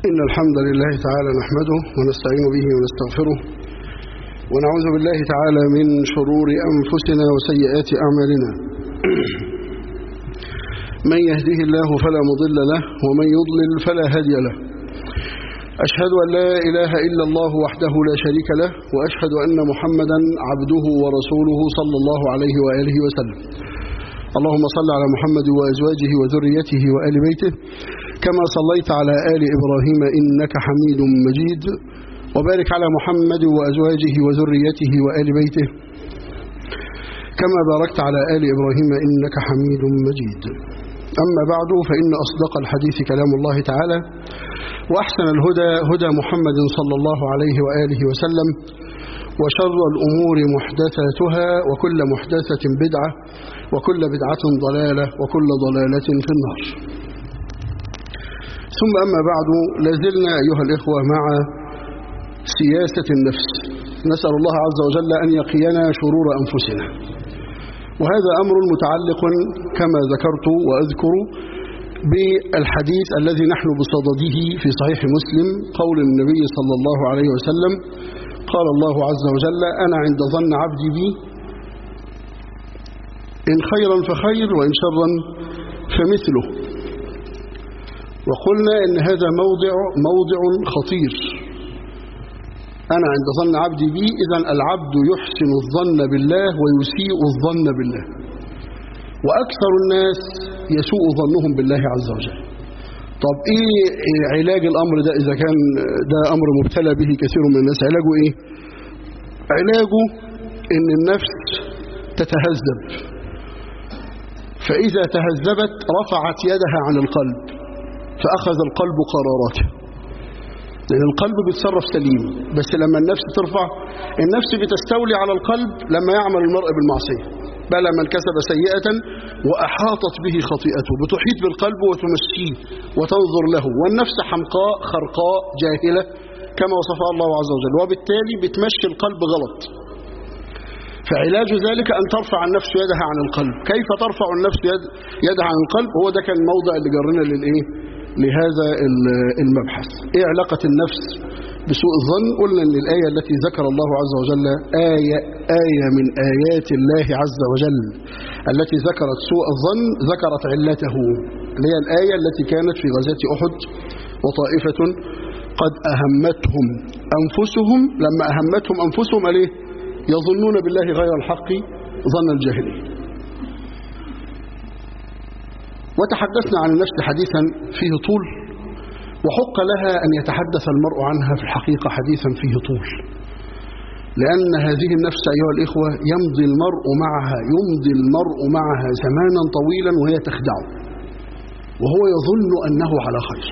إن الحمد لله تعالى نحمده ونستعين به ونستغفره ونعوذ بالله تعالى من شرور أنفسنا وسيئات أعمالنا من يهده الله فلا مضل له ومن يضلل فلا هادي له أشهد أن لا إله إلا الله وحده لا شريك له وأشهد أن محمدا عبده ورسوله صلى الله عليه وآله وسلم اللهم صل على محمد وأزواجه وذريته وآل بيته كما صليت على آل إبراهيم إنك حميد مجيد وبارك على محمد وأزواجه وذريته وآل بيته كما باركت على آل إبراهيم إنك حميد مجيد أما بعد فإن أصدق الحديث كلام الله تعالى وأحسن الهدى هدى محمد صلى الله عليه وآله وسلم وشر الأمور محدثاتها وكل محدثة بدعة وكل بدعة ضلالة وكل ضلالة في النار ثم أما بعد لازلنا أيها الإخوة مع سياسة النفس نسأل الله عز وجل أن يقينا شرور أنفسنا وهذا أمر متعلق كما ذكرت وأذكر بالحديث الذي نحن بصدده في صحيح مسلم قول النبي صلى الله عليه وسلم قال الله عز وجل أنا عند ظن عبدي بي إن خيرا فخير وإن شرا فمثله وقلنا إن هذا موضع موضع خطير أنا عند ظن عبدي بي إذا العبد يحسن الظن بالله ويسيء الظن بالله وأكثر الناس يسوء ظنهم بالله عز وجل طب إيه علاج الأمر ده إذا كان ده أمر مبتلى به كثير من الناس علاجه إيه علاجه إن النفس تتهذب فإذا تهذبت رفعت يدها عن القلب فأخذ القلب قراراته لأن القلب بيتصرف سليم بس لما النفس ترفع النفس بتستولي على القلب لما يعمل المرء بالمعصية بلى من كسب سيئة وأحاطت به خطيئته بتحيط بالقلب وتمشيه وتنظر له والنفس حمقاء خرقاء جاهلة كما وصفها الله عز وجل وبالتالي بتمشي القلب غلط فعلاج ذلك أن ترفع النفس يدها عن القلب كيف ترفع النفس يد يدها عن القلب هو ده كان الموضع اللي جرنا للإيه لهذا المبحث ايه علاقة النفس بسوء الظن قلنا ان الآية التي ذكر الله عز وجل آية, آية من آيات الله عز وجل التي ذكرت سوء الظن ذكرت علته اللي هي الآية التي كانت في غزاة أحد وطائفة قد أهمتهم أنفسهم لما أهمتهم أنفسهم عليه يظنون بالله غير الحق ظن الجاهليه وتحدثنا عن النفس حديثا فيه طول وحق لها أن يتحدث المرء عنها في الحقيقة حديثا فيه طول لأن هذه النفس أيها الإخوة يمضي المرء معها يمضي المرء معها زمانا طويلا وهي تخدعه وهو يظن أنه على خير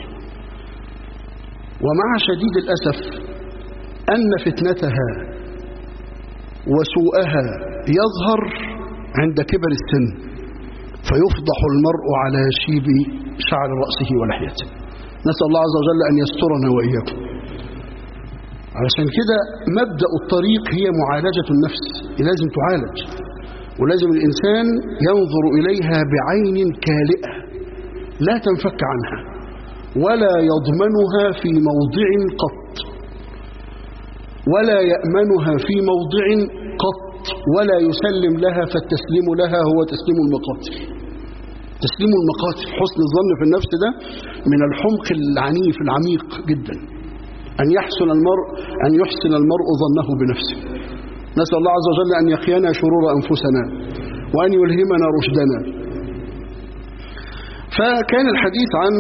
ومع شديد الأسف أن فتنتها وسوءها يظهر عند كبر السن فيفضح المرء على شيب شعر رأسه ولحيته نسأل الله عز وجل أن يسترنا وإياكم علشان كده مبدأ الطريق هي معالجة النفس لازم تعالج ولازم الإنسان ينظر إليها بعين كالئة لا تنفك عنها ولا يضمنها في موضع قط ولا يأمنها في موضع قط ولا يسلم لها فالتسليم لها هو تسليم المقاتل تسليم المقاتل حسن الظن في النفس ده من الحمق العنيف العميق جدا أن يحسن المرء أن يحسن المرء ظنه بنفسه نسأل الله عز وجل أن يقينا شرور أنفسنا وأن يلهمنا رشدنا فكان الحديث عن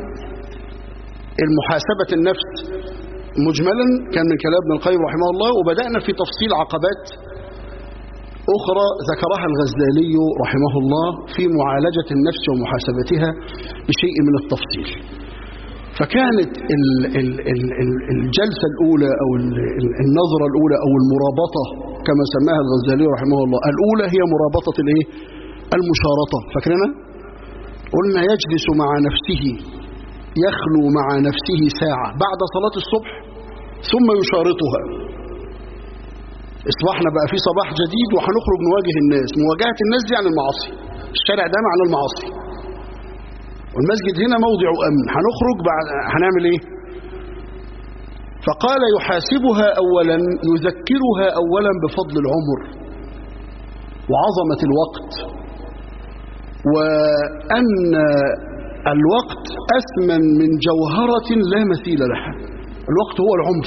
المحاسبة النفس مجملا كان من كلام ابن القيم رحمه الله وبدأنا في تفصيل عقبات أخرى ذكرها الغزالي رحمه الله في معالجة النفس ومحاسبتها بشيء من التفصيل فكانت ال ال ال الجلسة الأولى أو النظرة الأولى أو المرابطة كما سماها الغزالي رحمه الله الأولى هي مرابطة الايه المشارطة فاكرنا قلنا يجلس مع نفسه يخلو مع نفسه ساعة بعد صلاة الصبح ثم يشارطها اصبحنا بقى في صباح جديد وهنخرج نواجه الناس مواجهة الناس دي عن المعاصي الشارع ده معنى المعاصي والمسجد هنا موضع أمن هنخرج بعد هنعمل ايه فقال يحاسبها أولا يذكرها أولا بفضل العمر وعظمة الوقت وأن الوقت أثمن من جوهرة لا مثيل لها الوقت هو العمر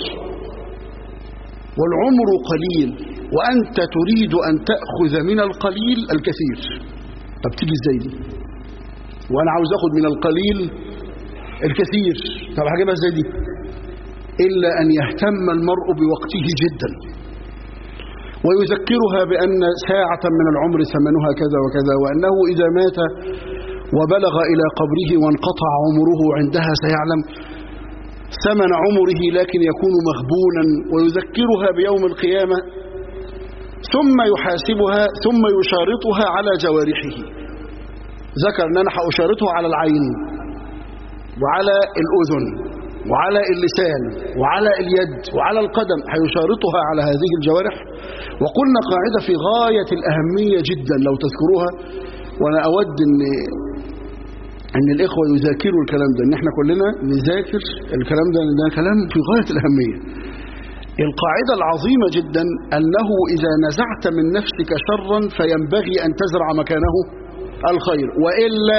والعمر قليل وأنت تريد أن تأخذ من القليل الكثير طب تيجي ازاي دي وأنا عاوز أخذ من القليل الكثير طب هجيبها ازاي دي إلا أن يهتم المرء بوقته جدا ويذكرها بأن ساعة من العمر ثمنها كذا وكذا وأنه إذا مات وبلغ إلى قبره وانقطع عمره عندها سيعلم ثمن عمره لكن يكون مغبونا ويذكرها بيوم القيامة ثم يحاسبها ثم يشارطها على جوارحه ذكر أن أنا هأشارطه على العين وعلى الأذن وعلى اللسان وعلى اليد وعلى القدم هيشارطها على هذه الجوارح وقلنا قاعدة في غاية الأهمية جدا لو تذكروها وأنا أود أن أن الإخوة يذاكروا الكلام ده أن احنا كلنا نذاكر الكلام ده ده كلام في غاية الأهمية القاعدة العظيمة جدا أنه إذا نزعت من نفسك شرا فينبغي أن تزرع مكانه الخير وإلا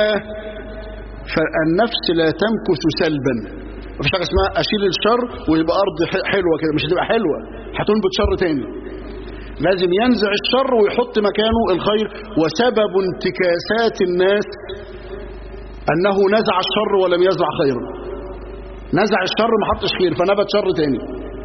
فالنفس لا تمكث سلبا مفيش حاجة اسمها أشيل الشر ويبقى أرض حلوة كده مش هتبقى حلوة هتنبت شر تاني لازم ينزع الشر ويحط مكانه الخير وسبب انتكاسات الناس أنه نزع الشر ولم يزرع خيرا نزع الشر ما حطش خير فنبت شر تاني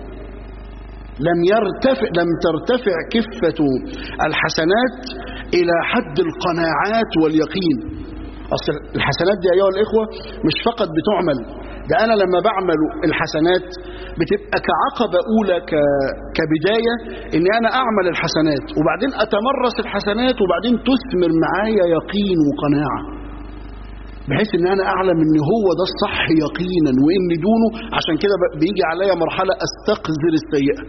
لم يرتفع لم ترتفع كفة الحسنات إلى حد القناعات واليقين أصل الحسنات دي أيها الإخوة مش فقط بتعمل ده أنا لما بعمل الحسنات بتبقى كعقبة أولى ك... كبداية إن أنا أعمل الحسنات وبعدين أتمرس الحسنات وبعدين تثمر معايا يقين وقناعة بحيث ان انا اعلم ان هو ده الصح يقينا وان دونه عشان كده بيجي عليا مرحلة استقذر السيئة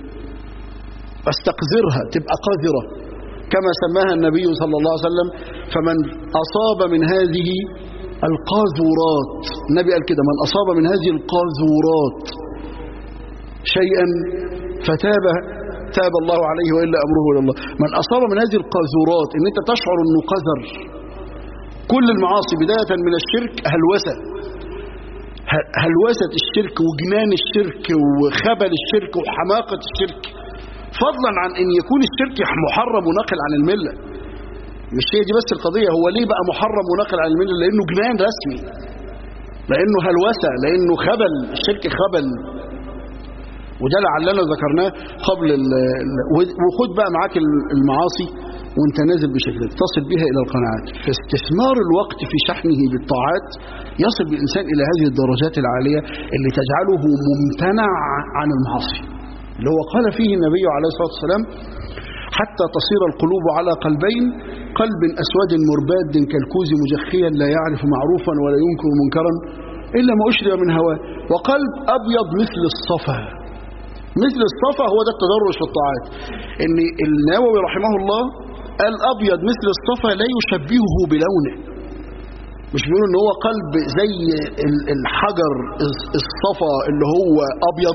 استقذرها تبقى قذرة كما سماها النبي صلى الله عليه وسلم فمن اصاب من هذه القاذورات النبي قال كده من اصاب من هذه القاذورات شيئا فتاب تاب الله عليه والا امره الى الله من اصاب من هذه القاذورات ان انت تشعر انه قذر كل المعاصي بداية من الشرك هلوسة هلوسة الشرك وجنان الشرك وخبل الشرك وحماقة الشرك فضلا عن ان يكون الشرك محرم ونقل عن الملة مش هي دي بس القضية هو ليه بقى محرم ونقل عن الملة لانه جنان رسمي لانه هلوسة لانه خبل الشرك خبل وده لعلنا ذكرناه قبل وخد بقى معاك المعاصي وانت نازل بشكل تصل بها إلى القناعات فاستثمار الوقت في شحنه بالطاعات يصل بالإنسان إلى هذه الدرجات العالية اللي تجعله ممتنع عن المعاصي اللي هو قال فيه النبي عليه الصلاة والسلام حتى تصير القلوب على قلبين قلب أسود مرباد كالكوز مجخيا لا يعرف معروفا ولا ينكر منكرا إلا ما أشرب من هواه وقلب أبيض مثل الصفا مثل الصفا هو ده التدرج في الطاعات ان النووي رحمه الله قال أبيض مثل الصفا لا يشبهه بلونه مش بيقولوا ان هو قلب زي الحجر الصفا اللي هو أبيض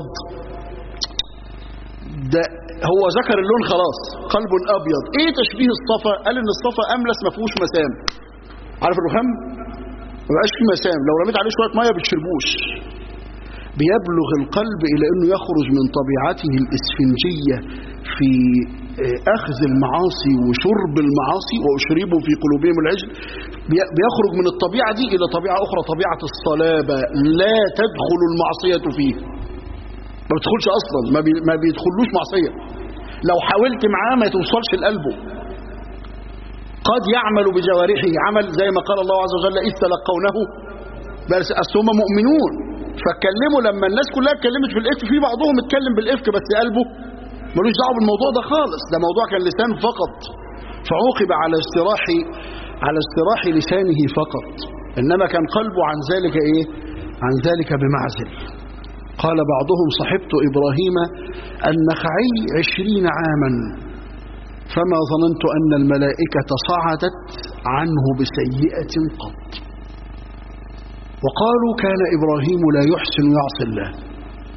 ده هو ذكر اللون خلاص قلب أبيض ايه تشبيه الصفا قال ان الصفا أملس ما فيهوش مسام عارف الرخام ما بقاش فيه مسام لو رميت عليه شوية مية بتشربوش بيبلغ القلب إلى أنه يخرج من طبيعته الإسفنجية في أخذ المعاصي وشرب المعاصي وأشربوا في قلوبهم العجل بيخرج من الطبيعة دي إلى طبيعة أخرى طبيعة الصلابة لا تدخل المعصية فيه ما بتدخلش أصلا ما, بي ما بيدخلوش معصية لو حاولت معاه ما توصلش لقلبه قد يعمل بجوارحه عمل زي ما قال الله عز وجل إذ تلقونه بس أصل هم مؤمنون فاتكلموا لما الناس كلها اتكلمت في الإفك في بعضهم اتكلم بالإفك بس قلبه ملوش دعوه بالموضوع ده خالص ده موضوع كان لسان فقط فعوقب على استراح على استراح لسانه فقط إنما كان قلبه عن ذلك إيه عن ذلك بمعزل قال بعضهم صحبت إبراهيم النخعي عشرين عاما فما ظننت أن الملائكة صعدت عنه بسيئة قط وقالوا كان إبراهيم لا يحسن يعصي الله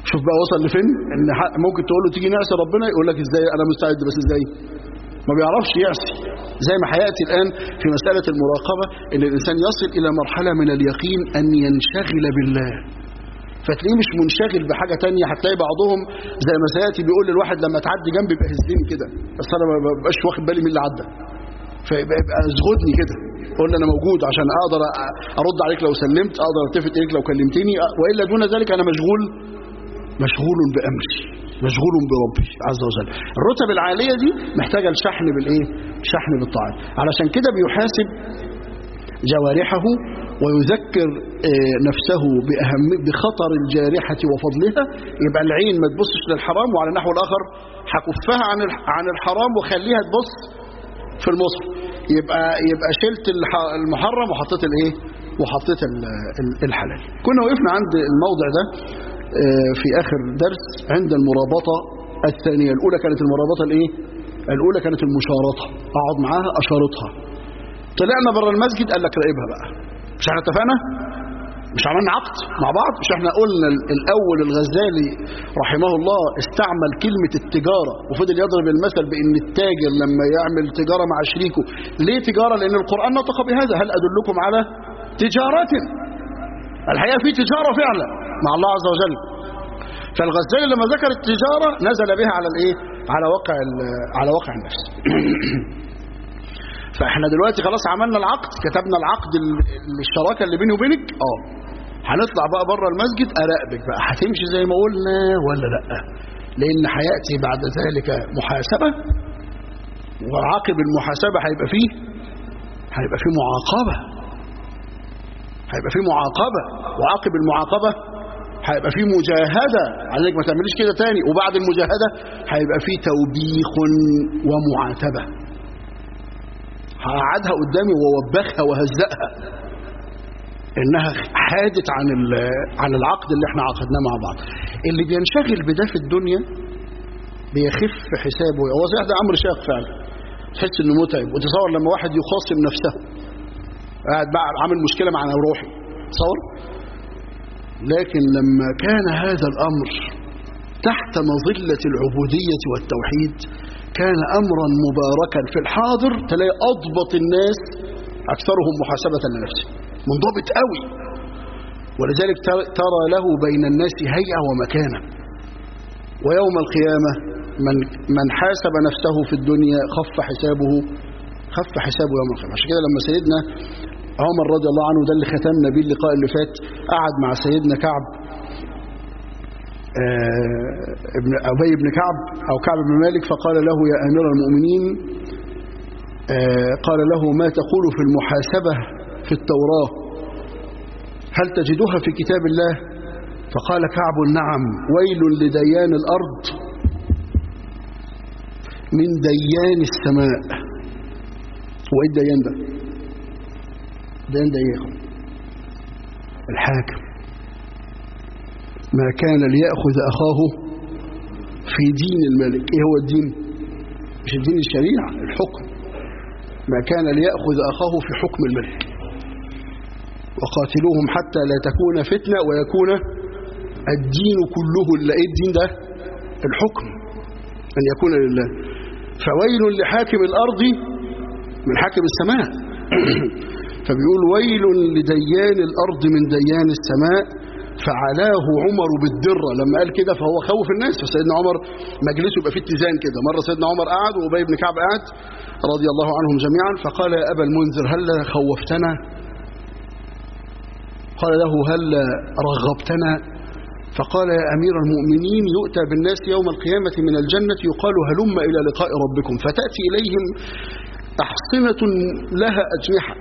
شوف بقى وصل لفين ان ممكن تقول له تيجي نعصي ربنا يقول لك ازاي انا مستعد بس ازاي ما بيعرفش يعصي زي ما هياتي الان في مساله المراقبه ان الانسان يصل الى مرحله من اليقين ان ينشغل بالله فتلاقيه مش منشغل بحاجه تانية هتلاقي بعضهم زي ما سياتي بيقول للواحد لما تعدي جنبي يبقى هزني كده بس انا ما ببقاش واخد بالي مين اللي عدى فيبقى يبقى ازغدني كده قول لي انا موجود عشان اقدر ارد عليك لو سلمت اقدر التفت اليك لو كلمتني والا دون ذلك انا مشغول مشغول بامري مشغول بربي عز وجل الرتب العاليه دي محتاجه الشحن بالايه شحن بالطاعات علشان كده بيحاسب جوارحه ويذكر نفسه بأهم بخطر الجارحة وفضلها يبقى العين ما تبصش للحرام وعلى النحو الآخر هكفها عن عن الحرام وخليها تبص في المصحف يبقى يبقى شلت المحرم وحطيت الايه وحطيت الحلال كنا وقفنا عند الموضع ده في آخر درس عند المرابطة الثانية الأولى كانت المرابطة الايه الأولى كانت المشارطة أقعد معاها أشارطها طلعنا بره المسجد قال لك راقبها بقى مش احنا اتفقنا مش عملنا عقد مع بعض مش احنا قلنا الاول الغزالي رحمه الله استعمل كلمة التجارة وفضل يضرب المثل بان التاجر لما يعمل تجارة مع شريكه ليه تجارة لان القرآن نطق بهذا هل ادلكم على تجارة الحقيقة في تجارة فعلا مع الله عز وجل فالغزالي لما ذكر التجارة نزل بها على الايه على واقع على واقع النفس فاحنا دلوقتي خلاص عملنا العقد كتبنا العقد الشراكه اللي بيني وبينك اه هنطلع بقى بره المسجد اراقبك بقى هتمشي زي ما قلنا ولا لا لان هياتي بعد ذلك محاسبه وعاقب المحاسبه هيبقى فيه هيبقى فيه معاقبه هيبقى فيه معاقبه وعاقب المعاقبه هيبقى فيه مجاهده عليك ما تعمليش كده تاني وبعد المجاهده هيبقى فيه توبيخ ومعاتبه هقعدها قدامي ووبخها وهزقها انها حادت عن عن العقد اللي احنا عقدناه مع بعض اللي بينشغل بده في الدنيا بيخف حسابه هو صحيح ده امر شاق فعلا تحس انه متعب وتصور لما واحد يخاصم نفسه قاعد بقى عامل مشكله مع روحي تصور لكن لما كان هذا الامر تحت مظله العبوديه والتوحيد كان أمرا مباركا في الحاضر تلاقي أضبط الناس أكثرهم محاسبة لنفسه منضبط قوي ولذلك ترى له بين الناس هيئة ومكانة ويوم القيامة من, من حاسب نفسه في الدنيا خف حسابه خف حسابه يوم القيامة عشان كده لما سيدنا عمر رضي الله عنه ده اللي ختمنا بيه اللقاء اللي فات قعد مع سيدنا كعب ابن أبي بن كعب أو كعب بن مالك فقال له يا أمير المؤمنين قال له ما تقول في المحاسبة في التوراة هل تجدها في كتاب الله فقال كعب نعم ويل لديان الأرض من ديان السماء هو ايه الديان ده ديان ده ايه الحاكم ما كان ليأخذ أخاه في دين الملك إيه هو الدين مش الدين الشريعة الحكم ما كان ليأخذ أخاه في حكم الملك وقاتلوهم حتى لا تكون فتنة ويكون الدين كله إلا إيه الدين ده الحكم أن يكون لله فويل لحاكم الأرض من حاكم السماء فبيقول ويل لديان الأرض من ديان السماء فعلاه عمر بالدرة لما قال كده فهو خوف الناس فسيدنا عمر مجلسه يبقى فيه اتزان كده مرة سيدنا عمر قعد وأبي بن كعب قعد رضي الله عنهم جميعا فقال يا أبا المنذر هل خوفتنا قال له هل رغبتنا فقال يا أمير المؤمنين يؤتى بالناس يوم القيامة من الجنة يقال هلم إلى لقاء ربكم فتأتي إليهم أحصنة لها أجنحة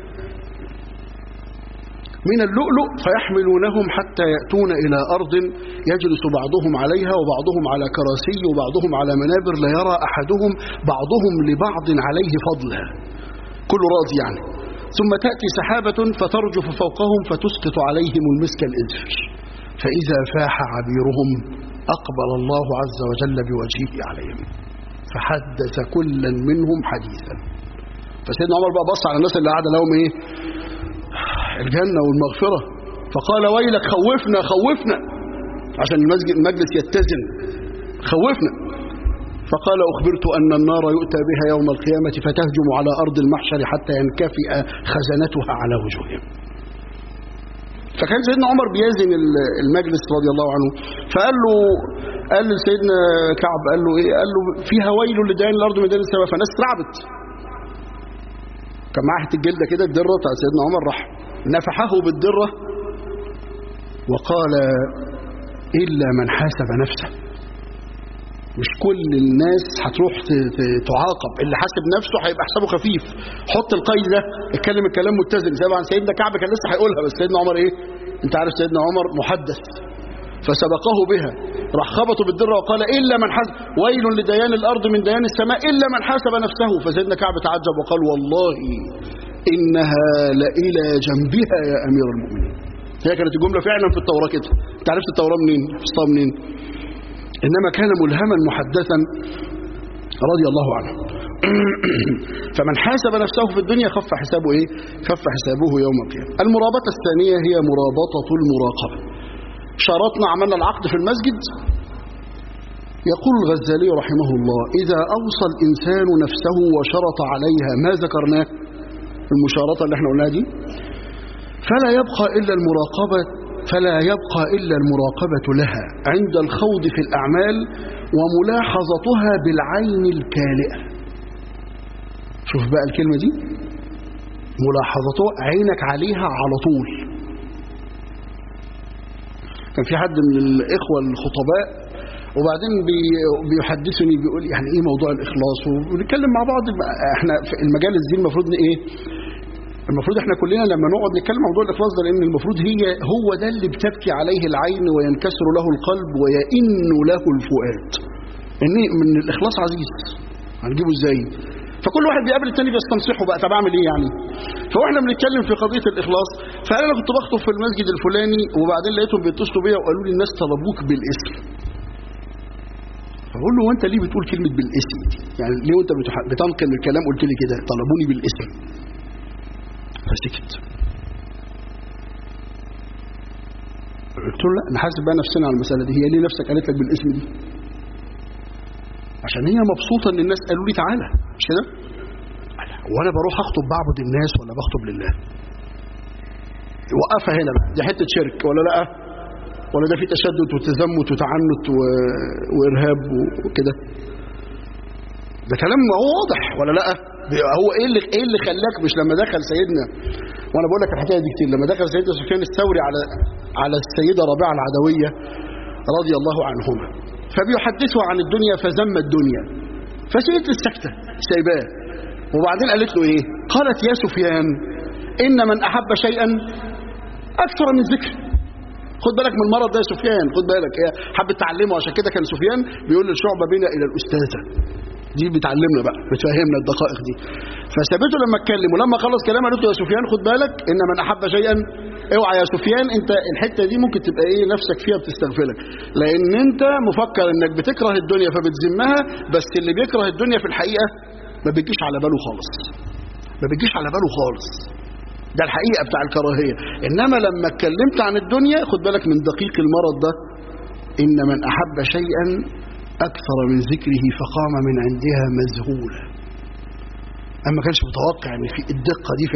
من اللؤلؤ فيحملونهم حتى يأتون إلى أرض يجلس بعضهم عليها وبعضهم على كراسي وبعضهم على منابر لا يرى أحدهم بعضهم لبعض عليه فضلها كل راضي يعني ثم تأتي سحابة فترجف فوقهم فتسقط عليهم المسك الإذفر فإذا فاح عبيرهم أقبل الله عز وجل بوجهه عليهم فحدث كلا منهم حديثا فسيدنا عمر بقى بص على الناس اللي قاعده لهم ايه الجنة والمغفرة فقال ويلك خوفنا خوفنا عشان المسجد المجلس يتزن خوفنا فقال أخبرت أن النار يؤتى بها يوم القيامة فتهجم على أرض المحشر حتى ينكفئ خزنتها على وجوههم فكان سيدنا عمر بيزن المجلس رضي الله عنه فقال له قال لسيدنا كعب قال له ايه قال له فيها ويل لدين الارض من دين السماء فالناس اترعبت كان معاه حته الجلده كده الدره بتاع سيدنا عمر راح نفحه بالدره وقال الا من حاسب نفسه مش كل الناس هتروح تعاقب اللي حاسب نفسه هيبقى حسابه خفيف حط القيد ده اتكلم الكلام متزن زي عن سيدنا كعب كان لسه هيقولها بس سيدنا عمر ايه انت عارف سيدنا عمر محدث فسبقه بها راح خبطه بالدره وقال الا من حاسب ويل لديان الارض من ديان السماء الا من حاسب نفسه فسيدنا كعب تعجب وقال والله انها لالى جنبها يا امير المؤمنين هي كانت الجمله فعلا في التوراه كده انت عرفت التوراه منين حفظتها منين إنما كان ملهما محدثا رضي الله عنه فمن حاسب نفسه في الدنيا خف حسابه إيه؟ خف حسابه يوم القيامة المرابطة الثانية هي مرابطة المراقبة شرطنا عملنا العقد في المسجد يقول الغزالي رحمه الله إذا أوصى الإنسان نفسه وشرط عليها ما ذكرناه المشارطة اللي احنا قلناها دي فلا يبقى إلا المراقبة فلا يبقى إلا المراقبة لها عند الخوض في الأعمال وملاحظتها بالعين الكالئة شوف بقى الكلمة دي ملاحظتها عينك عليها على طول كان في حد من الإخوة الخطباء وبعدين بيحدثني بيقول يعني ايه موضوع الاخلاص ونتكلم مع بعض احنا في المجالس دي المفروض ايه المفروض احنا كلنا لما نقعد نتكلم عن موضوع الاخلاص ده لان المفروض هي هو ده اللي بتبكي عليه العين وينكسر له القلب ويئن له الفؤاد ان من الاخلاص عزيز هنجيبه ازاي فكل واحد بيقابل التاني بيستنصحه بقى طب اعمل ايه يعني فاحنا بنتكلم في قضيه الاخلاص فقال انا كنت بخطب في المسجد الفلاني وبعدين لقيتهم بيتصلوا بيا وقالوا لي الناس طلبوك بالاسم فبقول له وانت ليه بتقول كلمه بالاسم دي يعني ليه وانت بتنقل الكلام قلت لي كده طلبوني بالاسم فسكت قلت له لا نحاسب بقى نفسنا على المساله دي هي ليه نفسك قالت لك بالاسم دي عشان هي مبسوطه ان الناس قالوا لي تعالى مش كده وانا بروح اخطب بعبد الناس ولا بخطب لله وقفها هنا بقى دي حته شرك ولا لا ولا ده في تشدد وتزمت وتعنت و... وارهاب وكده ده كلام واضح ولا لا هو ايه اللي ايه اللي خلاك مش لما دخل سيدنا وانا بقول لك الحكايه دي كتير لما دخل سيدنا سفيان الثوري على على السيده ربيعه العدويه رضي الله عنهما فبيحدثه عن الدنيا فذم الدنيا فسيدة السكتة سايباه وبعدين قالت له ايه قالت يا سفيان ان من احب شيئا اكثر من ذكر خد بالك من المرض ده يا سفيان خد بالك هي حبت تعلمه عشان كده كان سفيان بيقول للشعبه بنا الى الاستاذه دي بتعلمنا بقى بتفهمنا الدقائق دي فسابته لما اتكلم ولما خلص كلامه قالت له يا سفيان خد بالك ان من احب شيئا اوعى يا سفيان انت الحته دي ممكن تبقى ايه نفسك فيها بتستغفلك لان انت مفكر انك بتكره الدنيا فبتذمها بس اللي بيكره الدنيا في الحقيقه ما بيجيش على باله خالص ما بيجيش على باله خالص ده الحقيقه بتاع الكراهيه انما لما اتكلمت عن الدنيا خد بالك من دقيق المرض ده ان من احب شيئا أكثر من ذكره فقام من عندها مذهولا أما كانش متوقع أن في الدقة دي في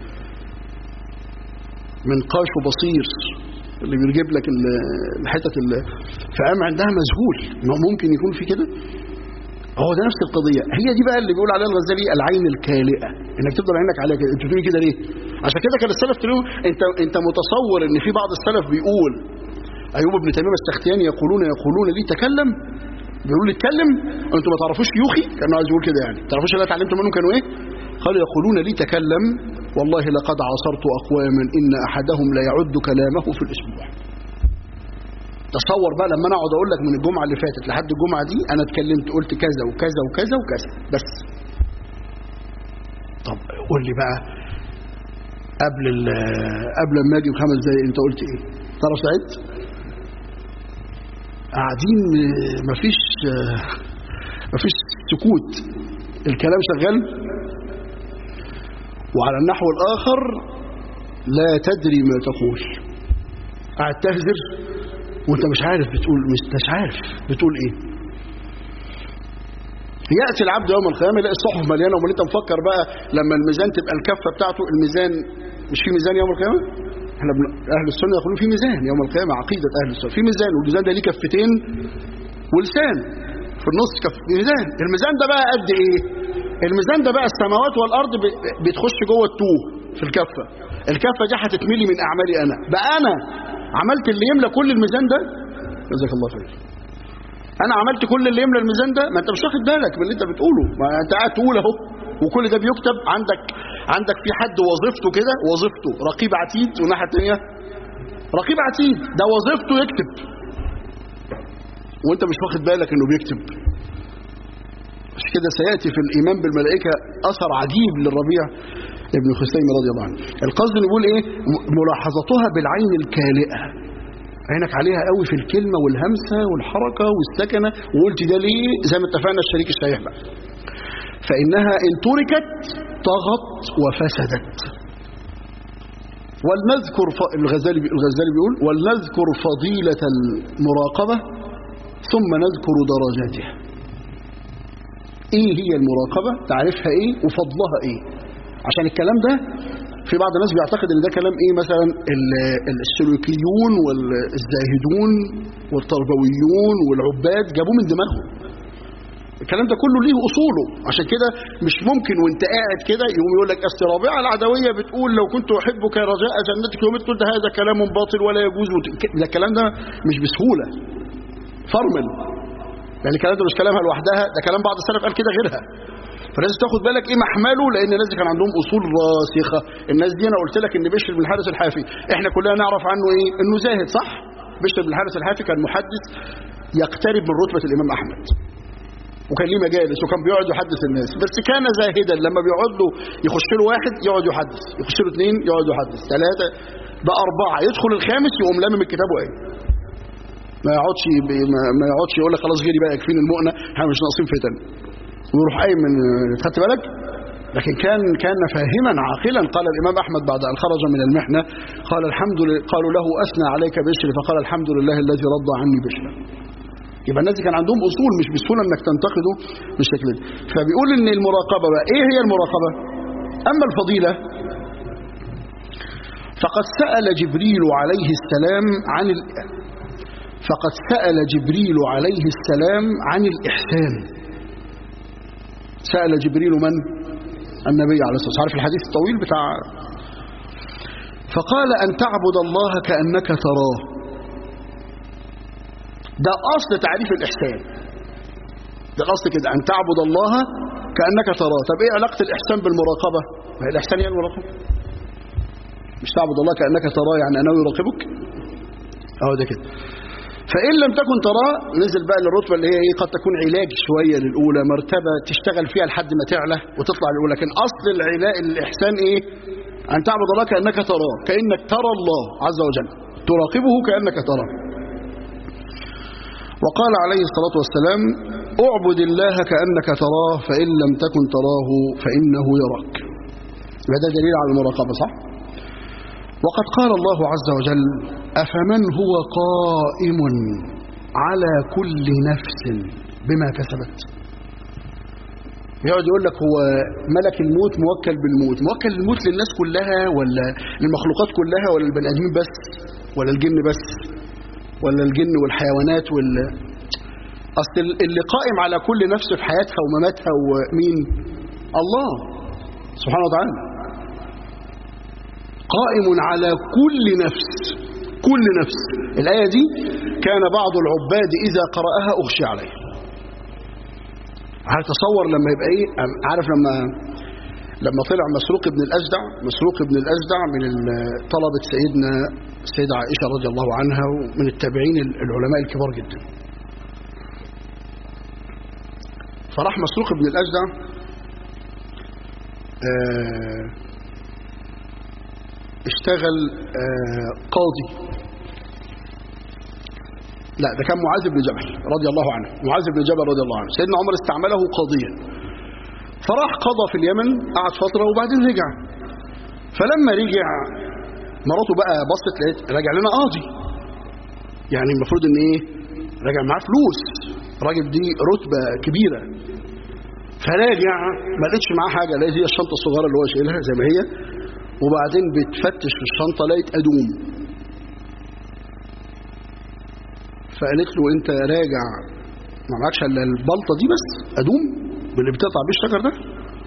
من قاش وبصير اللي بيجيب لك الحتة فقام عندها مذهول ممكن يكون في كده هو ده نفس القضية هي دي بقى اللي بيقول عليها الغزالي العين الكالئة انك تفضل عينك عليها كده انت بتقولي كده ليه عشان كده كان السلف تقول انت انت متصور ان في بعض السلف بيقول ايوب بن تميم السختياني يقولون يقولون لي تكلم بيقولوا لي اتكلم انتوا ما تعرفوش يوخي كانوا عايز يقول كده يعني تعرفوش اللي اتعلمتوا منهم كانوا ايه قالوا يقولون لي تكلم والله لقد عاصرت اقواما ان احدهم لا يعد كلامه في الاسبوع تصور بقى لما انا اقعد اقول لك من الجمعه اللي فاتت لحد الجمعه دي انا اتكلمت قلت كذا وكذا وكذا وكذا بس طب قول لي بقى قبل قبل ما اجي بخمس دقايق انت قلت ايه تعرف سعيد قاعدين مفيش مفيش سكوت الكلام شغال وعلى النحو الآخر لا تدري ما تقول قاعد تهزر وانت مش عارف بتقول مش مش عارف بتقول ايه ياتي العبد يوم القيامه يلاقي الصحف مليانه امال انت مفكر بقى لما الميزان تبقى الكفه بتاعته الميزان مش في ميزان يوم القيامه احنا بن... اهل السنه يقولون في ميزان يوم القيامه عقيده اهل السنه في ميزان والميزان ده ليه كفتين ولسان في النص كف ميزان الميزان ده بقى قد ايه الميزان ده بقى السماوات والارض ب... بتخش جوه التوه في الكفه الكفه دي هتتملي من اعمالي انا بقى انا عملت اللي يملى كل الميزان ده جزاك الله خير انا عملت كل اللي يملى الميزان ده ما انت مش واخد بالك من اللي انت بتقوله ما انت قاعد تقول اهو وكل ده بيكتب عندك عندك في حد وظيفته كده وظيفته رقيب عتيد والناحيه الثانيه رقيب عتيد ده وظيفته يكتب وانت مش واخد بالك انه بيكتب مش كده سياتي في الايمان بالملائكه اثر عجيب للربيع ابن خثيم رضي الله عنه القصد نقول ايه ملاحظتها بالعين الكالئه عينك عليها قوي في الكلمة والهمسة والحركة والسكنة وقلت ده ليه زي ما اتفقنا الشريك الصحيح بقى فإنها إن تركت طغت وفسدت ولنذكر ف... الغزالي الغزالي بيقول ولنذكر فضيلة المراقبة ثم نذكر درجاتها ايه هي المراقبة تعرفها ايه وفضلها ايه عشان الكلام ده في بعض الناس بيعتقد ان ده كلام ايه مثلا السلوكيون والزاهدون والتربويون والعباد جابوه من دماغهم الكلام ده كله ليه اصوله عشان كده مش ممكن وانت قاعد كده يقوم يقول لك اصل رابعه العدويه بتقول لو كنت احبك رجاء جنتك يوم تقول ده هذا كلام باطل ولا يجوز ده الكلام ده مش بسهوله فرمل يعني الكلام ده مش كلامها لوحدها ده كلام بعض السلف قال كده غيرها فلازم تاخد بالك ايه محمله لان الناس دي كان عندهم اصول راسخه الناس دي انا قلت لك ان بشر بن الحارث الحافي احنا كلنا نعرف عنه ايه انه زاهد صح بشر بن الحارث الحافي كان محدث يقترب من رتبه الامام احمد وكان ليه مجالس وكان بيقعد يحدث الناس بس كان زاهدا لما بيقعد له يخش له واحد يقعد يحدث يخش له اثنين يقعد يحدث ثلاثه بقى اربعه يدخل الخامس يقوم لامم الكتاب وايه ما يقعدش ما يقعدش يقول لك خلاص غيري بقى يكفيني المؤنه احنا مش ناقصين فتن ويروح قايم من خدت بالك لكن كان كان فاهما عاقلا قال الامام احمد بعد ان خرج من المحنه قال الحمد لله قالوا له اثنى عليك بشر فقال الحمد لله الذي رد عني بشرا يبقى الناس كان عندهم اصول مش بسهوله انك تنتقده بالشكل ده فبيقول ان المراقبه بقى ايه هي المراقبه اما الفضيله فقد سال جبريل عليه السلام عن ال... فقد سال جبريل عليه السلام عن الاحسان سأل جبريل من النبي عليه الصلاة والسلام عارف الحديث الطويل بتاع فقال أن تعبد الله كأنك تراه ده أصل تعريف الإحسان ده الأصل كده أن تعبد الله كأنك تراه طب إيه علاقة الإحسان بالمراقبة ما هي الإحسان هي المراقبة مش تعبد الله كأنك تراه يعني أنه يراقبك أهو ده كده فإن لم تكن تراه نزل بقى للرتبة اللي هي ايه قد تكون علاج شوية للأولى مرتبة تشتغل فيها لحد ما تعلى وتطلع للأولى لكن أصل العلاج الإحسان إيه أن تعبد الله كأنك تراه كأنك ترى الله عز وجل تراقبه كأنك تراه وقال عليه الصلاة والسلام اعبد الله كأنك تراه فإن لم تكن تراه فإنه يراك هذا دليل على المراقبة صح؟ وقد قال الله عز وجل أفمن هو قائم على كل نفس بما كسبت يقعد يقول لك هو ملك الموت موكل بالموت موكل الموت للناس كلها ولا للمخلوقات كلها ولا البني ادمين بس ولا الجن بس ولا الجن والحيوانات وال اصل اللي قائم على كل نفس في حياتها ومماتها ومين الله سبحانه وتعالى قائم على كل نفس كل نفس الآية دي كان بعض العباد إذا قرأها أغشي عليه عارف تصور لما يبقى إيه عارف لما لما طلع مسروق ابن الأجدع مسروق ابن الأجدع من طلبة سيدنا السيدة عائشة رضي الله عنها ومن التابعين العلماء الكبار جدا فراح مسروق ابن الأجدع آه اشتغل آه قاضي لا ده كان معاذ بن جبل رضي الله عنه معاذ بن جبل رضي الله عنه سيدنا عمر استعمله قاضيا فراح قضى في اليمن قعد فترة وبعدين رجع فلما رجع مراته بقى بصت لقيت راجع لنا قاضي يعني المفروض ان ايه راجع معاه فلوس الراجل دي رتبة كبيرة فراجع ما لقيتش معاه حاجة لقيت هي الشنطة الصغيرة اللي هو شايلها زي ما هي وبعدين بتفتش في الشنطة لقيت أدوم فقالت له انت راجع ما معكش الا البلطة دي بس أدوم باللي بتقطع بيه الشجر ده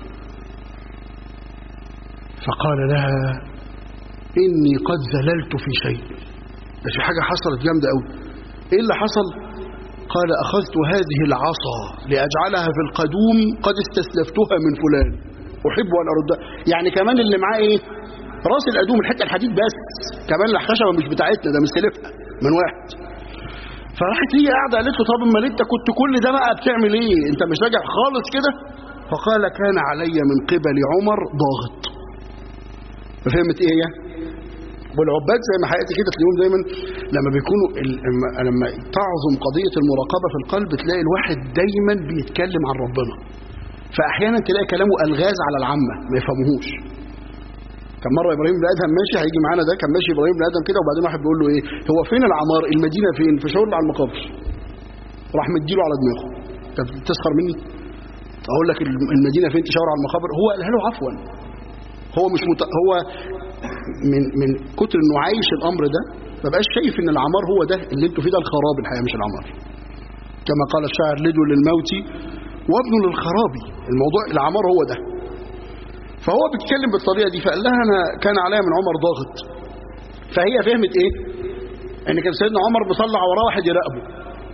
فقال لها إني قد زللت في شيء ده في حاجة حصلت جامدة قوي إيه اللي حصل قال أخذت هذه العصا لأجعلها في القدوم قد استسلفتها من فلان أحب أن أردها يعني كمان اللي معاه إيه راس القدوم الحتة الحديد بس كمان الخشبة مش بتاعتنا ده مستلفها من واحد فراحت هي قاعدة قالت له طب امال انت كنت كل ده بقى بتعمل ايه انت مش راجع خالص كده فقال كان علي من قبل عمر ضاغط فهمت ايه هي والعباد زي ما حياتي كده تلاقيهم دايما لما بيكونوا لما تعظم قضية المراقبة في القلب تلاقي الواحد دايما بيتكلم عن ربنا فأحيانا تلاقي كلامه ألغاز على العامة ما يفهموهوش كان مرة إبراهيم بن آدم ماشي هيجي معانا ده كان ماشي إبراهيم بن آدم كده وبعدين واحد بيقول له إيه هو فين العمار المدينة فين في شغل على المقابر راح مديله على دماغه طب تسخر مني أقول لك المدينة فين تشاور على المقابر هو قالها له عفوا هو مش مت... هو من من كتر انه عايش الامر ده ما بقاش شايف ان العمار هو ده اللي انتوا فيه ده الخراب الحقيقه مش العمار كما قال الشاعر لدوا للموت وابن للخراب الموضوع العمار هو ده فهو بيتكلم بالطريقه دي فقال لها انا كان عليا من عمر ضاغط فهي فهمت ايه ان كان سيدنا عمر مطلع وراه واحد يراقبه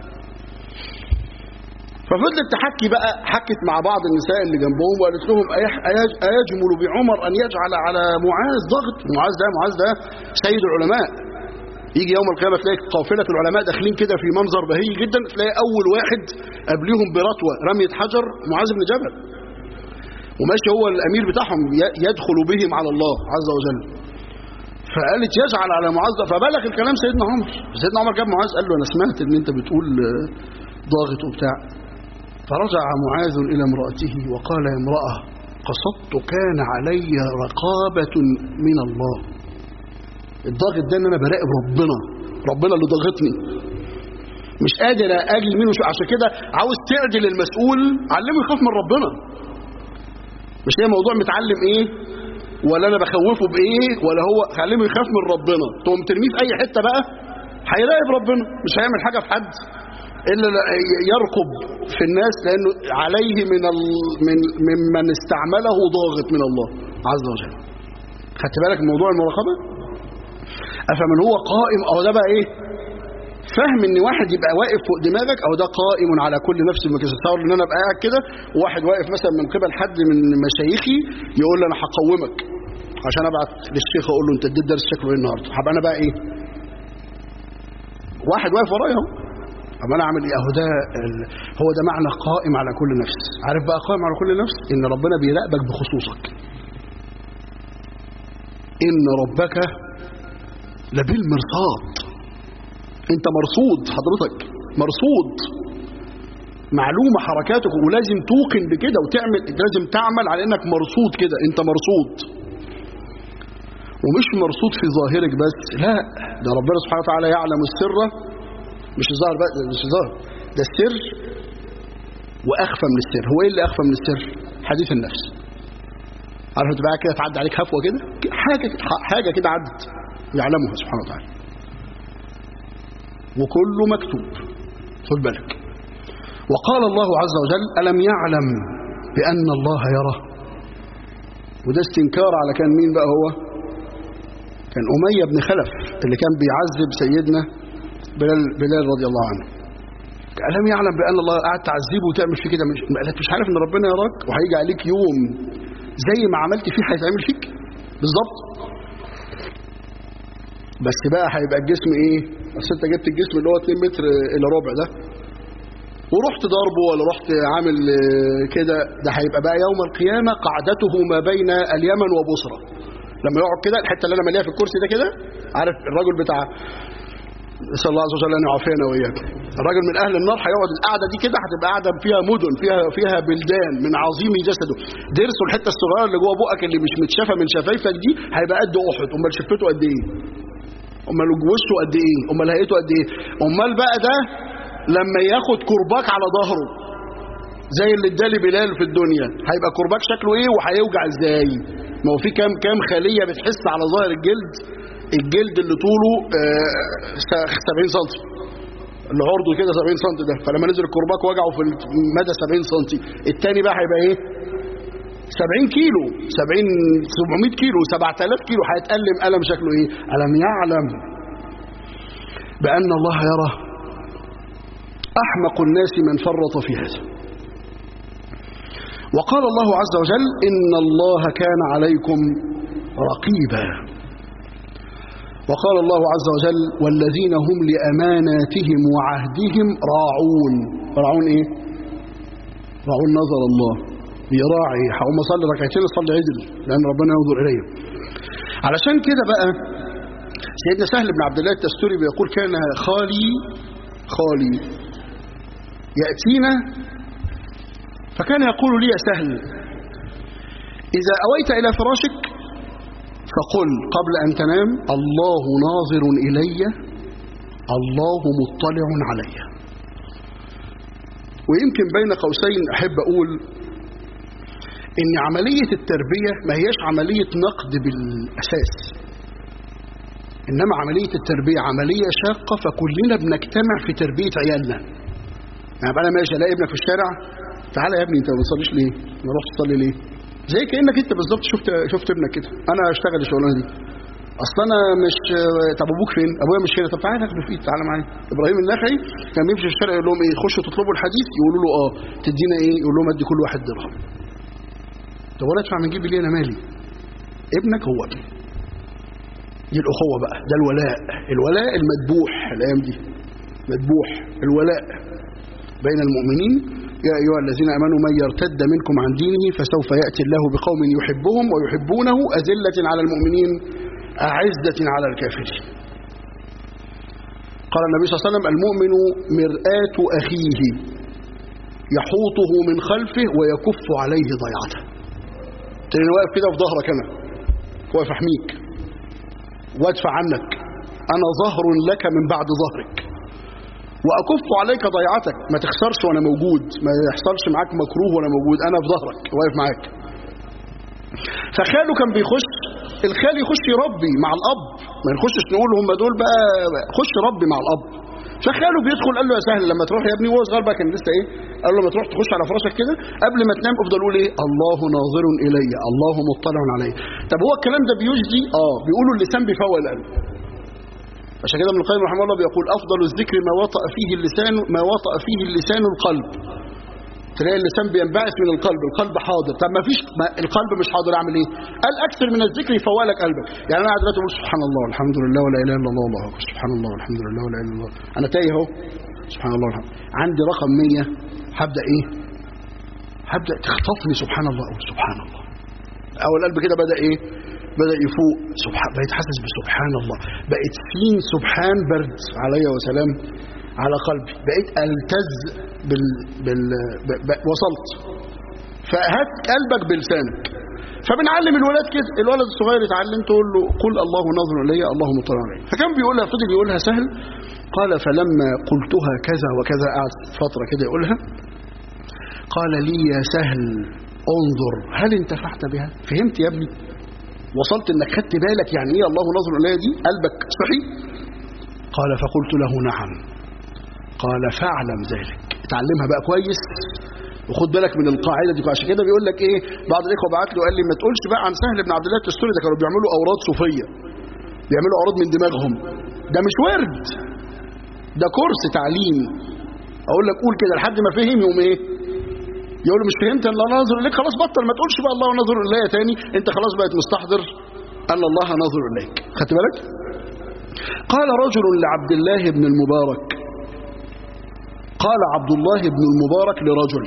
ففضلت تحكي بقى حكت مع بعض النساء اللي جنبهم وقالت لهم أيجمل بعمر أن يجعل على معاذ ضغط معاذ ده معاذ ده سيد العلماء يجي يوم القيامة تلاقي قافلة العلماء داخلين كده في منظر بهي جدا تلاقي أول واحد قبليهم برتوة رمية حجر معاذ بن جبل وماشي هو الأمير بتاعهم يدخل بهم على الله عز وجل فقالت يجعل على معاذ فبلغ الكلام سيدنا عمر سيدنا عمر جاب معاذ قال له أنا سمعت إن أنت بتقول ضاغط وبتاع فرجع معاذ إلى امرأته وقال يا امرأة قصدت كان علي رقابة من الله الضاغط ده ان انا براقب ربنا ربنا اللي ضاغطني مش قادر اجل منه شو عشان كده عاوز تعدل المسؤول علمه يخاف من ربنا مش هي موضوع متعلم ايه ولا انا بخوفه بايه ولا هو خليه يخاف من ربنا تقوم ترميه في اي حته بقى هيراقب ربنا مش هيعمل حاجه في حد إلا يرقب في الناس لأنه عليه من ال... من ممن استعمله ضاغط من الله عز وجل خدت بالك من موضوع المراقبة أفمن هو قائم أو ده بقى إيه فهم ان واحد يبقى واقف فوق دماغك او ده قائم على كل نفس المكان تصور ان انا ابقى قاعد كده وواحد واقف مثلا من قبل حد من مشايخي يقول لي انا هقومك عشان ابعت للشيخ اقول له انت اديت درس شكله ايه النهارده هبقى انا بقى ايه واحد واقف ورايا اهو طب انا اعمل ايه اهو ده هو ده معنى قائم على كل نفس عارف بقى قائم على كل نفس ان ربنا بيراقبك بخصوصك ان ربك لبالمرصاد انت مرصود حضرتك مرصود معلومة حركاتك ولازم توقن بكده وتعمل لازم تعمل على انك مرصود كده انت مرصود ومش مرصود في ظاهرك بس لا ده ربنا سبحانه وتعالى يعلم السر مش الظاهر بقى مش الظاهر ده السر واخفى من السر هو ايه اللي اخفى من السر حديث النفس عارف انت بقى كده تعدي عليك هفوه كده حاجه حاجه كده عدت يعلمها سبحانه وتعالى وكله مكتوب خد بالك وقال الله عز وجل ألم يعلم بأن الله يرى وده استنكار على كان مين بقى هو كان أمية بن خلف اللي كان بيعذب سيدنا بلال, بلال رضي الله عنه ألم يعلم بأن الله قاعد تعذبه وتعمل فيه كده مش مش عارف ان ربنا يراك وهيجي عليك يوم زي ما عملت فيه هيتعمل فيك بالظبط بس بقى هيبقى الجسم ايه بس انت جبت الجسم اللي هو 2 متر الا ربع ده ورحت ضربه ولا رحت عامل كده ده هيبقى بقى يوم القيامة قعدته ما بين اليمن وبصرة لما يقعد كده الحتة اللي انا مليها في الكرسي ده كده عارف الراجل بتاع نسال الله عز وجل ان يعافينا واياك الراجل من اهل النار هيقعد القعده دي كده هتبقى قاعده فيها مدن فيها فيها بلدان من عظيم جسده ضرسه الحته الصغيره اللي جوه بقك اللي مش متشافه من شفايفك دي هيبقى قد احد امال شفته قد ايه امال وشه قد ايه امال هيئته قد ايه امال بقى ده لما ياخد كرباك على ظهره زي اللي ادالي بلال في الدنيا هيبقى كرباك شكله ايه وهيوجع ازاي ما هو في كام كام خليه بتحس على ظاهر الجلد الجلد اللي طوله آه 70 سم اللي عرضه كده 70 سم ده فلما نزل الكرباك وجعه في مدى 70 سم التاني بقى هيبقى ايه 70 كيلو 70 700 كيلو 7000 كيلو هيتألم ألم شكله ايه ألم يعلم بأن الله يرى أحمق الناس من فرط في هذا وقال الله عز وجل إن الله كان عليكم رقيبا وقال الله عز وجل والذين هم لأماناتهم وعهدهم راعون راعون ايه راعون نظر الله بيراعي هقوم اصلي ركعتين اصلي عدل لان ربنا ينظر الي علشان كده بقى سيدنا سهل بن عبد الله التستوري بيقول كان خالي خالي يأتينا فكان يقول لي يا سهل إذا أويت إلى فراشك فقل قبل أن تنام الله ناظر إلي الله مطلع علي ويمكن بين قوسين أحب أقول إن عملية التربية ما هيش عملية نقد بالأساس إنما عملية التربية عملية شاقة فكلنا بنجتمع في تربية عيالنا يعني أنا ماشي ألاقي ابنك في الشارع تعالى يا ابني أنت ما بتصليش ليه؟ ما رحت تصلي ليه؟ زي كانك انت بالظبط شفت شفت ابنك كده انا اشتغل الشغلانه دي اصل انا مش طب ابوك فين ابويا مش هنا طب تعالى ناخده في ايد تعالى معايا ابراهيم النخعي كان بيمشي في الشارع يقول لهم ايه خشوا تطلبوا الحديث يقولوا له اه تدينا ايه يقول لهم ادي كل واحد درهم طب ولا ادفع من جيبي ليه انا مالي ابنك هو ابني دي الاخوه بقى ده الولاء الولاء المذبوح الايام دي مذبوح الولاء بين المؤمنين يا أيها الذين أمنوا من يرتد منكم عن دينه فسوف يأتي الله بقوم يحبهم ويحبونه أذلة على المؤمنين أعزة على الكافرين قال النبي صلى الله عليه وسلم المؤمن مرآة أخيه يحوطه من خلفه ويكف عليه ضيعته تاني واقف كده في ظهرك أنا واقف أحميك وادفع عنك أنا ظهر لك من بعد ظهرك واكف عليك ضيعتك ما تخسرش وانا موجود ما يحصلش معاك مكروه وانا موجود انا في ظهرك واقف معاك فخاله كان بيخش الخال يخش يربي مع الاب ما نخشش نقول هم دول بقى خش ربي مع الاب فخاله بيدخل قال له يا سهل لما تروح يا ابني وهو صغير بقى كان لسه ايه قال له لما تروح تخش على فراشك كده قبل ما تنام افضل قول ايه الله ناظر الي الله مطلع علي طب هو الكلام ده بيجدي اه بيقولوا اللسان بيفوق القلب عشان كده ابن القيم رحمه الله بيقول افضل الذكر ما وطأ فيه اللسان ما وطأ فيه اللسان القلب تلاقي اللسان بينبعث من القلب القلب حاضر طب ما فيش ما القلب مش حاضر اعمل ايه قال اكثر من الذكر يفوق لك قلبك يعني انا قاعد دلوقتي اقول سبحان الله والحمد لله ولا اله الا الله والله اكبر سبحان الله والحمد لله ولا اله الا الله انا تايه اهو سبحان الله والحمد عندي رقم 100 هبدا ايه هبدا تخطفني سبحان الله اقول سبحان الله اول قلب كده بدا ايه بدأ يفوق سبحان بقيت حاسس بسبحان الله بقيت سين سبحان برد عليا وسلام على قلبي بقيت التز بال, بال... ب... ب... وصلت فهات قلبك بلسانك فبنعلم الولاد كده الولد الصغير يتعلم تقول له قل الله ناظر الي الله مطلع علي فكان بيقولها فضل يقولها سهل قال فلما قلتها كذا وكذا قعد فتره كده يقولها قال لي يا سهل انظر هل انتفعت بها فهمت يا ابني وصلت انك خدت بالك يعني ايه الله نظر الي دي قلبك صحي قال فقلت له نعم قال فاعلم ذلك اتعلمها بقى كويس وخد بالك من القاعده دي عشان كده بيقول لك ايه بعض الاخوه بعت له قال لي ما تقولش بقى عن سهل بن عبد الله التستوري ده كانوا بيعملوا اوراد صوفيه بيعملوا اوراد من دماغهم ده مش ورد ده كورس تعليم اقول لك قول كده لحد ما فهم يقوم ايه يقول له مش فهمت ان الله ناظر اليك خلاص بطل ما تقولش بقى الله ناظر الي تاني انت خلاص بقت مستحضر ان الله ناظر اليك خدت بالك قال رجل لعبد الله بن المبارك قال عبد الله بن المبارك لرجل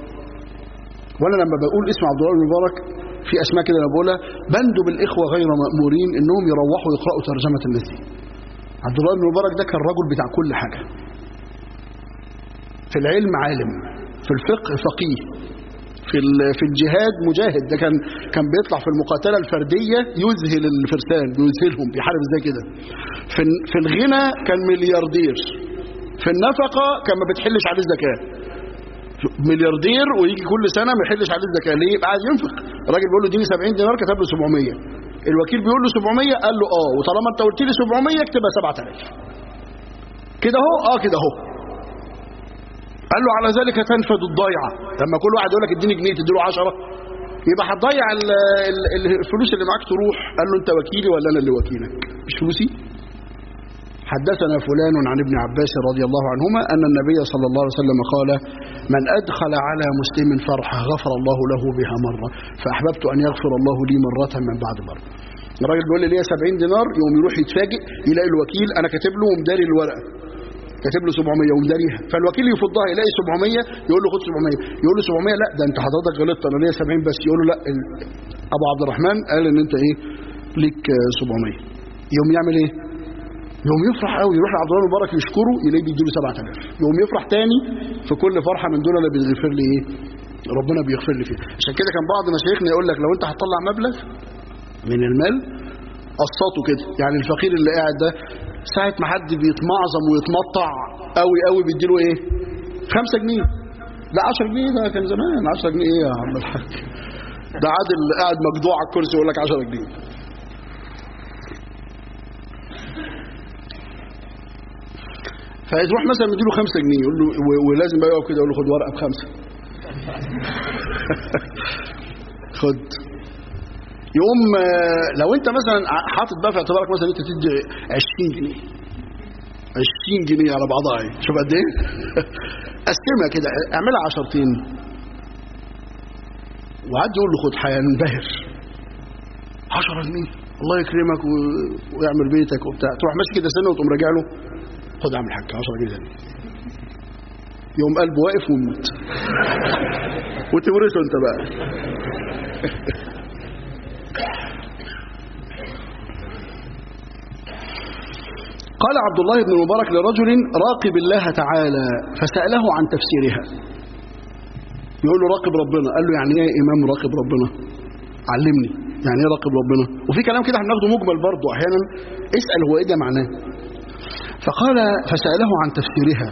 وانا لما بقول اسم عبد الله بن المبارك في اسماء كده انا بقولها بندب الاخوه غير مامورين انهم يروحوا يقراوا ترجمه الناس دي عبد الله بن المبارك ده كان رجل بتاع كل حاجه في العلم عالم في الفقه فقيه في في ال- في الجهاد مجاهد ده كان كان بيطلع في المقاتله الفرديه يذهل الفرسان بيذهلهم بيحارب ازاي كده في ال- في الغنى كان ملياردير في النفقه كان ما بتحلش عليه الزكاه ملياردير ويجي كل سنه ما يحلش عليه الزكاه ليه يبقى عايز ينفق الراجل بيقول له اديني 70 دينار كتب له 700 الوكيل بيقول له 700 قال له اه وطالما انت قلت لي 700 اكتبها 7000 كده اهو اه كده اهو قال له على ذلك تنفد الضيعه لما كل واحد يقول لك اديني جنيه تديله 10 يبقى هتضيع ال- ال- الفلوس اللي معاك تروح قال له انت وكيلي ولا انا اللي وكيلك مش فلوسي حدثنا فلان عن ابن عباس رضي الله عنهما أن النبي صلى الله عليه وسلم قال من أدخل على مسلم فرحة غفر الله له بها مرة فأحببت أن يغفر الله لي مرة من بعد مرة الراجل بيقول لي ليا 70 دينار يقوم يروح يتفاجئ يلاقي الوكيل أنا كاتب له ومداري الورقة كاتب له 700 ومداريها فالوكيل يفضها يلاقي 700 يقول له خد 700 يقول له 700 لا ده انت حضرتك غلطت انا ليا 70 بس يقول له لا ال- ابو عبد الرحمن قال ان انت ايه ليك آه، 700 يقوم يعمل ايه يوم يفرح قوي يروح لعبد الله المبارك يشكره يلاقيه بيديله 7000 يقوم يفرح تاني في كل فرحه من دول اللي بيغفر لي ايه ربنا بيغفر لي فيه عشان كده كان بعض مشايخنا يقول لك لو انت هتطلع مبلغ من المال قسطه كده يعني الفقير اللي قاعد ده ساعه ما حد بيتمعظم ويتمطع قوي قوي بيديله ايه 5 جنيه لا 10 جنيه ده كان زمان 10 جنيه ايه يا عم الحاج ده عادل قاعد مجدوع على الكرسي يقول لك 10 جنيه فيروح مثلا مديله 5 جنيه يقول له و- ولازم بقى يقف كده يقول له خد ورقه بخمسه خد يقوم آه، لو انت مثلا ع- حاطط بقى في اعتبارك مثلا انت تدي 20 جنيه 20 جنيه على بعضها اهي شوف قد ايه قسمها كده اعملها عشرتين وعد يقول له خد هينبهر 10 جنيه الله يكرمك و... ويعمل بيتك وبتاع تروح ماسك كده سنه وتقوم راجع له خد يا عم الحاج 10 جنيه تاني يوم قلبه واقف ويموت وتورثه انت بقى قال عبد الله بن المبارك لرجل راقب الله تعالى فسأله عن تفسيرها يقول له راقب ربنا قال له يعني ايه يا امام راقب ربنا علمني يعني ايه راقب ربنا وفي كلام كده هناخده مجمل برضه احيانا اسال هو ايه ده معناه فقال فسأله عن تفسيرها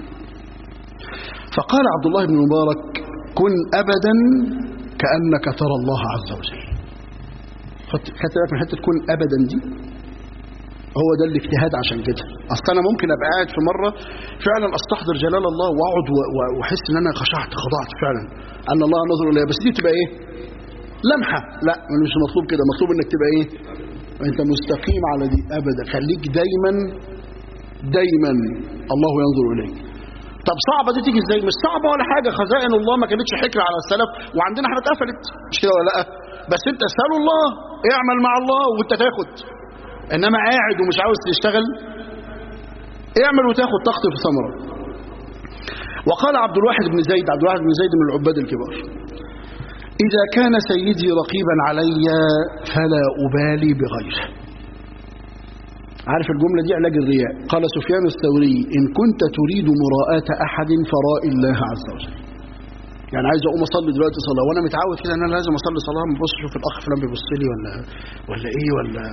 فقال عبد الله بن المبارك كن أبدا كأنك ترى الله عز وجل خدت خدت بالك من حته كن أبدا دي هو ده الاجتهاد عشان كده اصل انا ممكن ابقى قاعد في مره فعلا استحضر جلال الله واقعد و- و- واحس ان انا خشعت خضعت فعلا ان الله نظر الي بس دي تبقى ايه لمحه لا مش مطلوب كده مطلوب انك تبقى ايه انت مستقيم على دي ابدا خليك دايما دايما الله ينظر اليك طب صعبه دي تيجي ازاي مش صعبه ولا حاجه خزائن الله ما كانتش حكر على السلف وعندنا احنا اتقفلت مش كده ولا لا بس انت اسال الله اعمل مع الله وانت تاخد انما قاعد ومش عاوز تشتغل اعمل وتاخد تخطف ثمره وقال عبد الواحد بن زيد عبد الواحد بن زيد من العباد الكبار إذا كان سيدي رقيبا علي فلا أبالي بغيره عارف الجملة دي علاج الرياء قال سفيان الثوري إن كنت تريد مراءة أحد فراء الله عز وجل يعني عايز اقوم اصلي دلوقتي صلاه وانا متعود كده ان انا لازم اصلي صلاه ما ببص اشوف الاخ فلان بيبص لي ولا ولا ايه ولا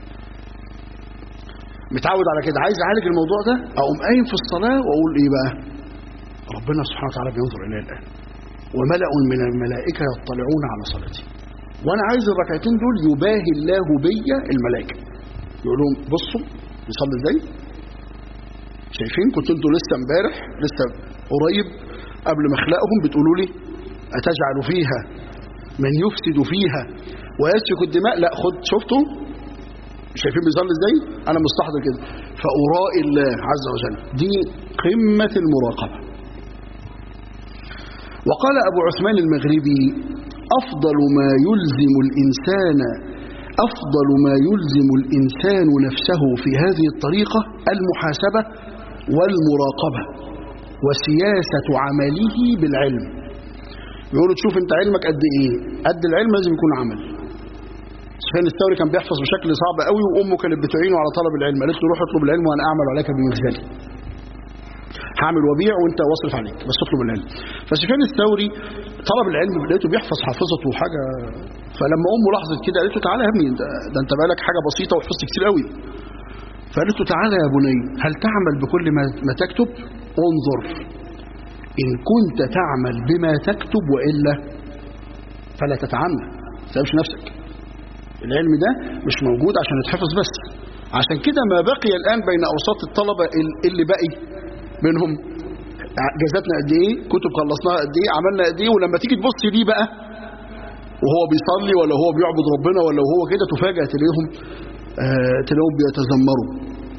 متعود على كده عايز اعالج الموضوع ده اقوم قايم في الصلاه واقول ايه بقى ربنا سبحانه وتعالى بينظر الي الان وملأ من الملائكه يطلعون على صلاتي وانا عايز الركعتين دول يباهي الله بي الملائكه يقول لهم بصوا نصلي ازاي شايفين كنتوا انتوا لسه امبارح لسه قريب قبل ما اخلقهم بتقولوا لي اتجعل فيها من يفسد فيها ويسفك الدماء لا خد شفتوا شايفين بيصلي ازاي انا مستحضر كده فارائي الله عز وجل دي قمه المراقبه وقال ابو عثمان المغربي افضل ما يلزم الانسان افضل ما يلزم الانسان نفسه في هذه الطريقه المحاسبه والمراقبه وسياسه عمله بالعلم يقولوا تشوف انت علمك قد ايه قد العلم لازم يكون عمل سفيان الثوري كان بيحفظ بشكل صعب قوي وامه كانت بتعينه على طلب العلم قالت له روح اطلب العلم وانا اعمل عليك بمثالي هعمل وبيع وانت واصرف عليك بس اطلب العلم فسفيان الثوري طلب العلم لقيته بيحفظ حافظته وحاجه فلما امه لاحظت كده قالت له تعالى يا ابني ده, ده انت بقالك حاجه بسيطه وحفظت كتير قوي فقالت له تعالى يا بني هل تعمل بكل ما, ما تكتب انظر ان كنت تعمل بما تكتب والا فلا تتعمى ما تسيبش نفسك العلم ده مش موجود عشان يتحفظ بس عشان كده ما بقي الان بين اوساط الطلبه اللي باقي منهم جازتنا قد ايه كتب خلصناها قد ايه عملنا قد ايه ولما تيجي تبص ليه بقى وهو بيصلي ولا هو بيعبد ربنا ولا هو كده تفاجئ تلاقيهم آه تلاقيهم بيتذمروا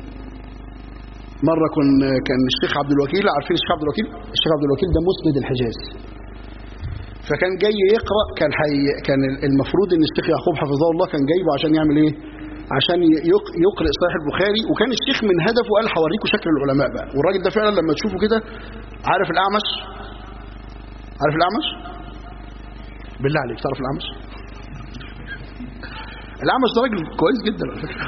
مره كن كان الشيخ عبد الوكيل عارفين الشيخ عبد الوكيل الشيخ عبد الوكيل ده مسند الحجاز فكان جاي يقرا كان حي كان المفروض ان الشيخ يعقوب حفظه الله كان جايبه عشان يعمل ايه عشان يقرأ صحيح البخاري وكان الشيخ من هدفه قال هوريكم شكل العلماء بقى والراجل ده فعلا لما تشوفه كده عارف الأعمش عارف الأعمش بالله عليك تعرف الأعمش الأعمش ده راجل كويس جدا على فكرة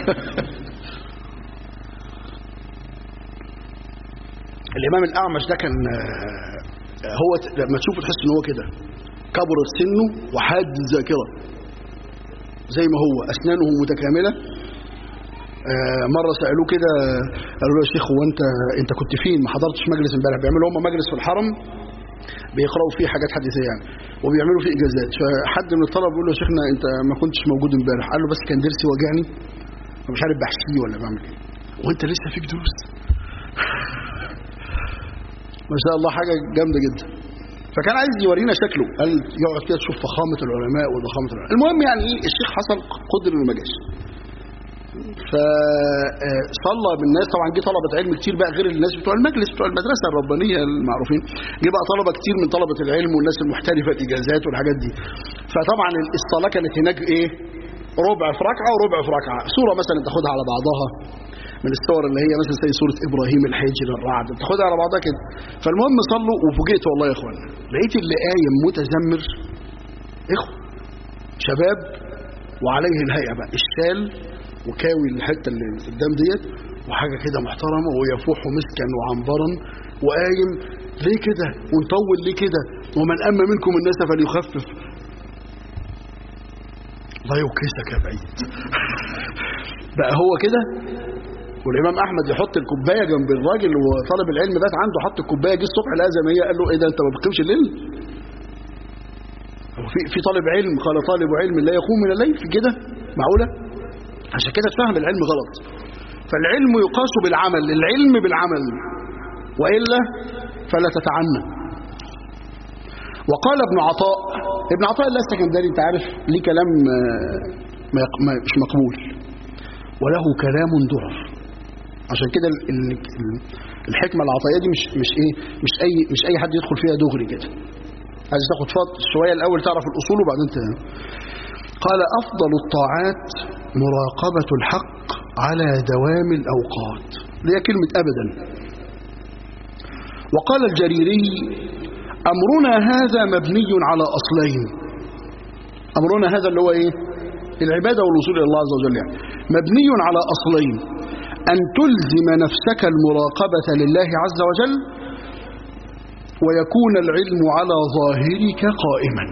الإمام الأعمش ده كان هو لما تشوفه تحس ان هو كده كبرت سنه وحاد الذاكره زي ما هو أسنانه متكاملة آه مرة سألوه كده قالوا له يا شيخ هو أنت أنت كنت فين ما حضرتش مجلس امبارح بيعملوا هم مجلس في الحرم بيقرأوا فيه حاجات حديثية يعني وبيعملوا فيه إجازات فحد من الطلبة بيقول له يا شيخنا أنت ما كنتش موجود امبارح قال له بس كان درسي واجعني مش عارف بحشيه ولا بعمل إيه وأنت لسه فيك دروس ما شاء الله حاجة جامدة جدا فكان عايز يورينا شكله قال يقعد كده تشوف فخامة العلماء وضخامة العلماء المهم يعني ايه الشيخ حصل قدر انه ما جاش فصلى بالناس طبعا جه طلبة علم كتير بقى غير الناس بتوع المجلس بتوع المدرسة الربانية المعروفين جه بقى طلبة كتير من طلبة العلم والناس المحترفة الإجازات والحاجات دي فطبعا الصلاة كانت هناك ايه ربع في ركعة وربع في ركعة سورة مثلا تاخدها على بعضها من الصور اللي هي مثلا زي سورة إبراهيم الحجر الرعد بتاخدها على بعضها كده فالمهم صلوا وفوجئت والله يا إخوانا لقيت اللي قايم متذمر إخوة شباب وعليه الهيئة بقى الشال وكاوي الحتة اللي قدام ديت وحاجة كده محترمة ويفوح مسكا وعنبرا وقايم ليه كده ونطول ليه كده ومن أما منكم الناس فليخفف الله يوكسك يا بعيد بقى هو كده والامام احمد يحط الكوبايه جنب الراجل وطالب العلم بات عنده حط الكوبايه جه الصبح لقاها زي ما هي قال له ايه ده انت ما بتقيمش الليل في في طالب علم قال طالب علم لا يقوم من الليل في كده معقوله عشان كده تفهم العلم غلط فالعلم يقاس بالعمل العلم بالعمل والا فلا تتعنى وقال ابن عطاء ابن عطاء الله السكندري انت عارف ليه كلام ما مش مقبول وله كلام دعر عشان كده الحكمه العطائيه دي مش مش ايه مش اي مش اي حد يدخل فيها دغري كده عايز تاخد فضل شويه الاول تعرف الاصول وبعدين ت... قال افضل الطاعات مراقبه الحق على دوام الاوقات اللي هي كلمه ابدا وقال الجريري امرنا هذا مبني على اصلين امرنا هذا اللي هو ايه العباده والوصول الى الله عز وجل يعني مبني على اصلين أن تلزم نفسك المراقبة لله عز وجل ويكون العلم على ظاهرك قائما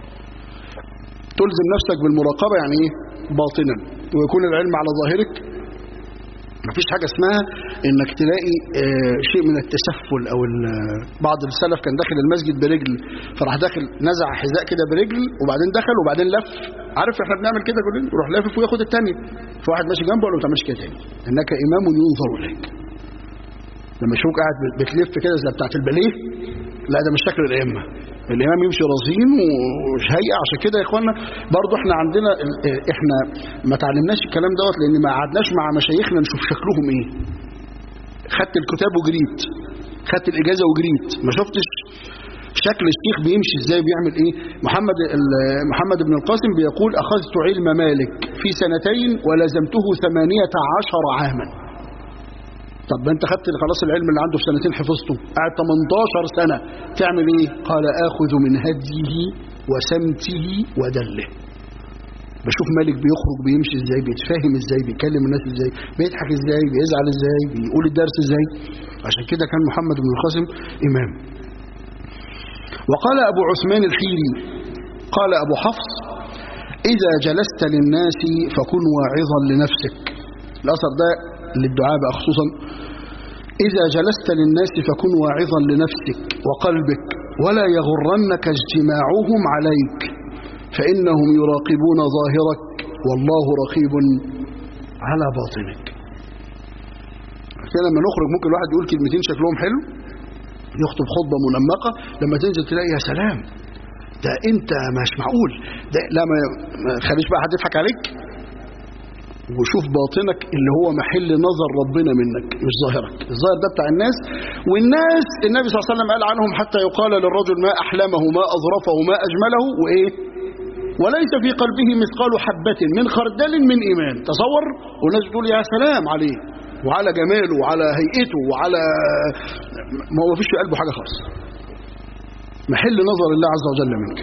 تلزم نفسك بالمراقبة يعني ايه باطنا ويكون العلم على ظاهرك مفيش حاجة اسمها انك تلاقي اه شيء من التسفل او بعض السلف كان داخل المسجد برجل فراح داخل نزع حذاء كده برجل وبعدين دخل وبعدين لف عارف احنا بنعمل كده كلنا يروح لافف وياخد الثانيه فواحد ماشي جنبه قال له ما تعملش كده تاني انك امام ينظر اليك لما يشوفك قاعد بتلف كده زي بتاعت الباليه لا ده مش شكل الائمه الامام يمشي رزين ومش هيئه عشان كده يا اخوانا برضو احنا عندنا احنا ما تعلمناش الكلام دوت لان ما قعدناش مع مشايخنا نشوف شكلهم ايه خدت الكتاب وجريت خدت الاجازه وجريت ما شفتش شكل الشيخ بيمشي ازاي بيعمل ايه محمد محمد بن القاسم بيقول اخذت علم مالك في سنتين ولزمته ثمانية عشر عاما طب ما انت خدت خلاص العلم اللي عنده في سنتين حفظته قاعد 18 سنة تعمل ايه قال اخذ من هديه وسمته ودله بشوف مالك بيخرج بيمشي ازاي بيتفاهم ازاي بيكلم الناس ازاي بيضحك ازاي بيزعل ازاي بيقول الدرس ازاي عشان كده كان محمد بن القاسم امام وقال أبو عثمان الحيري قال أبو حفص إذا جلست للناس فكن واعظا لنفسك الأثر ده للدعاء بقى خصوصا إذا جلست للناس فكن واعظا لنفسك وقلبك ولا يغرنك اجتماعهم عليك فإنهم يراقبون ظاهرك والله رقيب على باطنك كده لما نخرج ممكن الواحد يقول كلمتين شكلهم حلو يخطب خطبة منمقة لما تنزل تلاقي يا سلام ده انت مش معقول ده لا ما خليش بقى حد يضحك عليك وشوف باطنك اللي هو محل نظر ربنا منك مش ظاهرك الظاهر ده بتاع الناس والناس النبي صلى الله عليه وسلم قال عنهم حتى يقال للرجل ما أحلمه ما أظرفه ما أجمله وإيه وليس في قلبه مثقال حبة من خردل من إيمان تصور والناس بتقول يا سلام عليه وعلى جماله وعلى هيئته وعلى ما هو فيش في قلبه حاجة خالص محل نظر الله عز وجل منك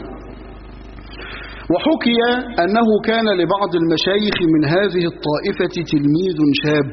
وحكي أنه كان لبعض المشايخ من هذه الطائفة تلميذ شاب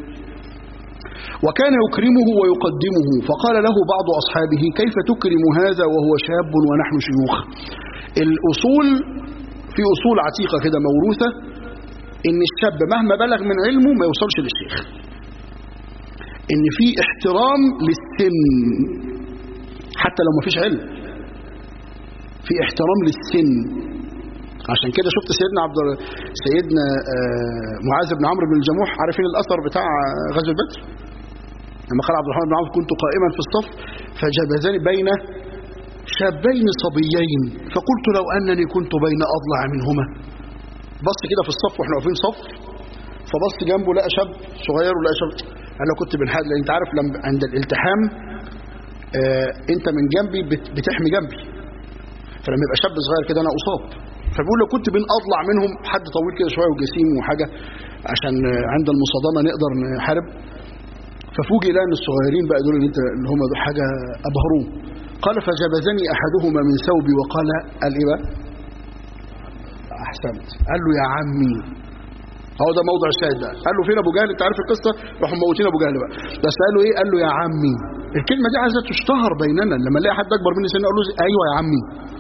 وكان يكرمه ويقدمه فقال له بعض أصحابه كيف تكرم هذا وهو شاب ونحن شيوخ الأصول في أصول عتيقة كده موروثة إن الشاب مهما بلغ من علمه ما يوصلش للشيخ إن في احترام للسن حتى لو ما فيش علم في احترام للسن عشان كده شفت سيدنا عبد سيدنا معاذ بن عمرو بن الجموح عارفين الاثر بتاع غزوه بدر لما قال عبد الرحمن بن عوف كنت قائما في الصف فجبزني بين شابين صبيين فقلت لو انني كنت بين اضلع منهما بص كده في الصف واحنا واقفين صف فبص جنبه لقى شاب صغير ولقى شاب قال له كنت بنحاد لان انت عارف لما عند الالتحام آه انت من جنبي بتحمي جنبي فلما يبقى شاب صغير كده انا اصاب فبيقول له كنت بين اضلع منهم حد طويل كده شويه وجسيم وحاجه عشان عند المصادمه نقدر نحارب ففوجئ لان الصغيرين بقى دول اللي انت اللي هم حاجه ابهروه قال فجبزني احدهما من ثوبي وقال قال ايه بقى احسنت قال له يا عمي هو ده موضع الشاهد ده قال له فين ابو جهل انت عارف القصه راحوا موتين ابو جهل بقى بس قال له ايه قال له يا عمي الكلمه دي عايزه تشتهر بيننا لما نلاقي حد اكبر مني سن اقول له ايوه يا عمي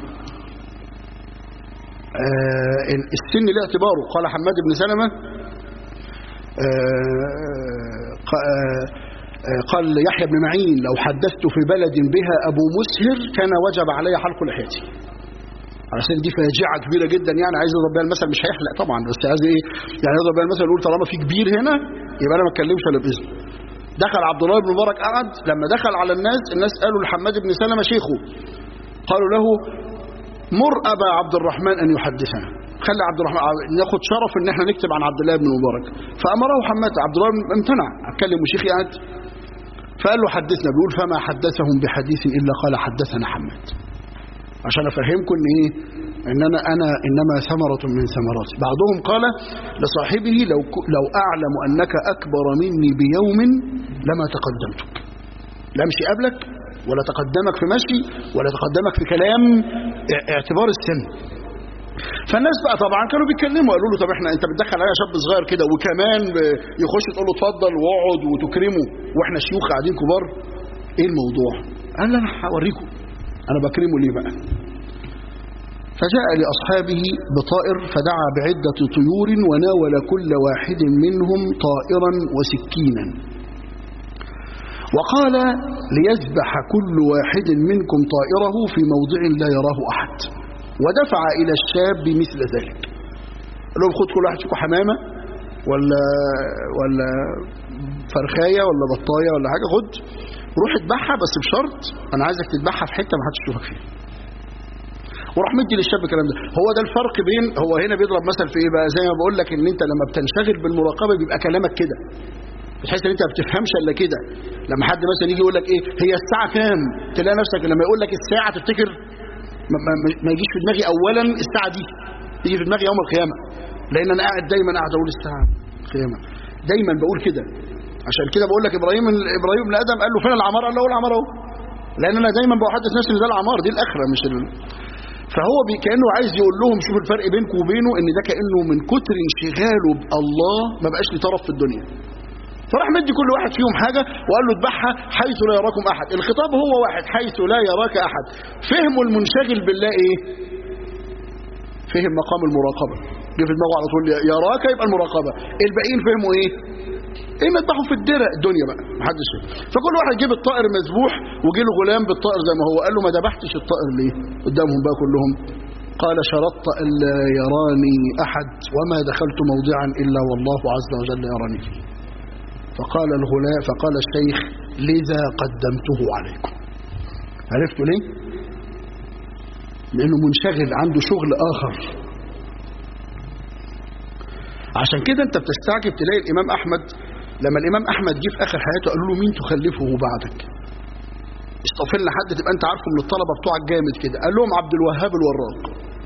آه السن له اعتباره قال حماد بن سلمة آه قال يحيى بن معين لو حدثت في بلد بها أبو مسهر كان وجب علي حلق لحيتي عشان دي فاجعة كبيرة جدا يعني عايز يضرب بيها المثل مش هيحلق طبعا بس عايز ايه يعني يضرب بيها المثل يقول طالما في كبير هنا يبقى انا ما اتكلمش الا باذنه دخل عبد الله بن مبارك قعد لما دخل على الناس الناس قالوا لحماد بن سلمة شيخه قالوا له مر أبا عبد الرحمن أن يحدثنا خلي عبد الرحمن ناخد شرف ان احنا نكتب عن عبد الله بن مبارك فأمره حماد عبد الله امتنع اتكلم وشيخي قاعد فقال له حدثنا بيقول فما حدثهم بحديث إلا قال حدثنا حماد عشان أفهمكم ان ايه ان انا انا انما ثمرة من ثمراتي بعضهم قال لصاحبه لو لو اعلم انك اكبر مني بيوم لما تقدمتك لا امشي قبلك ولا تقدمك في مشي ولا تقدمك في كلام اعتبار السن فالناس بقى طبعا كانوا بيتكلموا قالوا له طب احنا انت بتدخل عليا شاب صغير كده وكمان يخش تقول له اتفضل واقعد وتكرمه واحنا شيوخ قاعدين كبار ايه الموضوع قال انا هوريكم انا بكرمه ليه بقى فجاء لأصحابه بطائر فدعا بعدة طيور وناول كل واحد منهم طائرا وسكينا وقال ليذبح كل واحد منكم طائره في موضع لا يراه أحد ودفع إلى الشاب مثل ذلك قال لهم خد كل واحد فيكم حمامة ولا ولا فرخاية ولا بطاية ولا حاجة خد روح اذبحها بس بشرط أنا عايزك تذبحها في حتة ما حدش يشوفك فيها وراح مدي للشاب الكلام ده هو ده الفرق بين هو هنا بيضرب مثل في ايه بقى زي ما بقول لك ان انت لما بتنشغل بالمراقبه بيبقى كلامك كده بتحس ان انت ما بتفهمش الا كده لما حد مثلا يجي يقول لك ايه هي الساعه كام تلاقي نفسك لما يقول لك الساعه تفتكر ما, ما, ما يجيش في دماغي اولا الساعه دي يجي في دماغي يوم القيامه لان انا قاعد دايما قاعد اقول الساعه القيامه دايما بقول كده عشان كده بقول لك ابراهيم ابراهيم بن ادم قال له فين العمار قال له هو العمار اهو لان انا دايما بحدث نفسي ان ده العمار دي الاخره مش ال... فهو بي كانه عايز يقول لهم شوفوا الفرق بينكم وبينه ان ده كانه من كتر انشغاله بالله ما بقاش ليه طرف في الدنيا فراح مدي كل واحد فيهم حاجة وقال له اذبحها حيث لا يراكم أحد الخطاب هو واحد حيث لا يراك أحد فهموا المنشغل بالله إيه فهم مقام المراقبة جه في دماغه على طول يراك يبقى المراقبة الباقيين فهموا إيه ايه ما يذبحوا في الدرع الدنيا بقى محدش فهم فكل واحد جيب الطائر مذبوح وجي له غلام بالطائر زي ما هو قال له ما ذبحتش الطائر ليه قدامهم بقى كلهم قال شرطت الا يراني احد وما دخلت موضعا الا والله عز وجل يراني فيه فقال الغلام فقال الشيخ لذا قدمته عليكم عرفتوا ليه لانه منشغل عنده شغل اخر عشان كده انت بتستعجب تلاقي الامام احمد لما الامام احمد جه في اخر حياته قالوا له مين تخلفه بعدك استغفر لنا حد تبقى انت عارفه من الطلبه بتوعك جامد كده قال لهم عبد الوهاب الوراق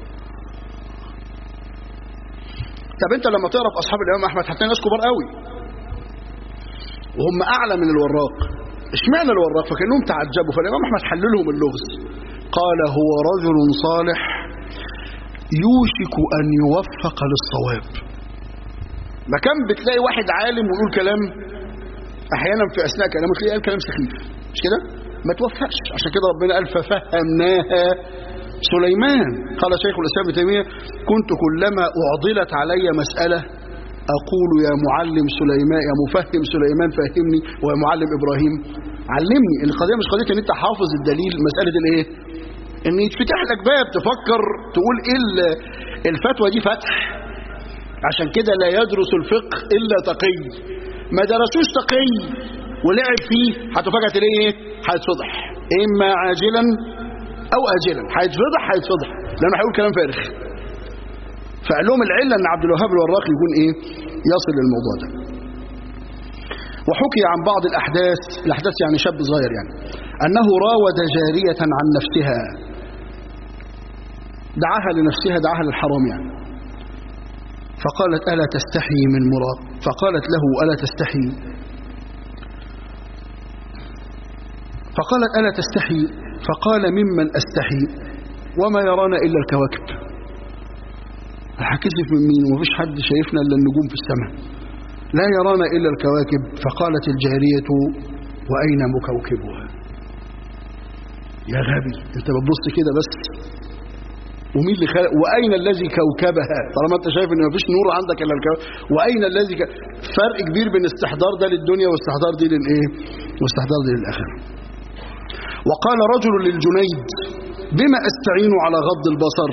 طب انت لما تعرف اصحاب الامام احمد هتلاقي ناس كبار قوي وهم اعلى من الوراق اشمعنى الوراق فكانهم تعجبوا فالامام احمد حل لهم اللغز قال هو رجل صالح يوشك ان يوفق للصواب ما كان بتلاقي واحد عالم ويقول كلام احيانا في اثناء كلامه تلاقيه قال كلام سخيف مش كده ما توفقش عشان كده ربنا قال ففهمناها سليمان قال شيخ الاسلام ابن تيميه كنت كلما اعضلت علي مساله اقول يا معلم سليمان يا مفهم سليمان فهمني ويا معلم ابراهيم علمني القضيه مش قضيه ان انت حافظ الدليل مساله الايه ان يتفتح لك باب تفكر تقول ايه الفتوى دي فتح عشان كده لا يدرس الفقه الا تقي ما درسوش تقي ولعب فيه هتفاجئ تلاقيه ايه هيتفضح اما عاجلا او اجلا هيتفضح هيتفضح لانه هيقول كلام فارغ فقال لهم العله ان عبد الوهاب الوراق يكون ايه يصل للموضوع ده وحكي عن بعض الاحداث الاحداث يعني شاب صغير يعني انه راود جاريه عن نفسها دعاها لنفسها دعاها للحرام يعني فقالت ألا تستحي من مراق فقالت له ألا تستحي فقالت ألا تستحي فقال ممن أستحي وما يرانا إلا الكواكب حكسف من مين ومفيش حد شايفنا إلا النجوم في السماء لا يرانا إلا الكواكب فقالت الجارية وأين مكوكبها يا غبي انت بتبص كده بس ومين اللي خلق واين الذي كوكبها طالما انت شايف ان مفيش نور عندك الا الكوكب واين الذي ك... فرق كبير بين استحضار ده للدنيا واستحضار دي للايه واستحضار دي للاخره وقال رجل للجنيد بما استعين على غض البصر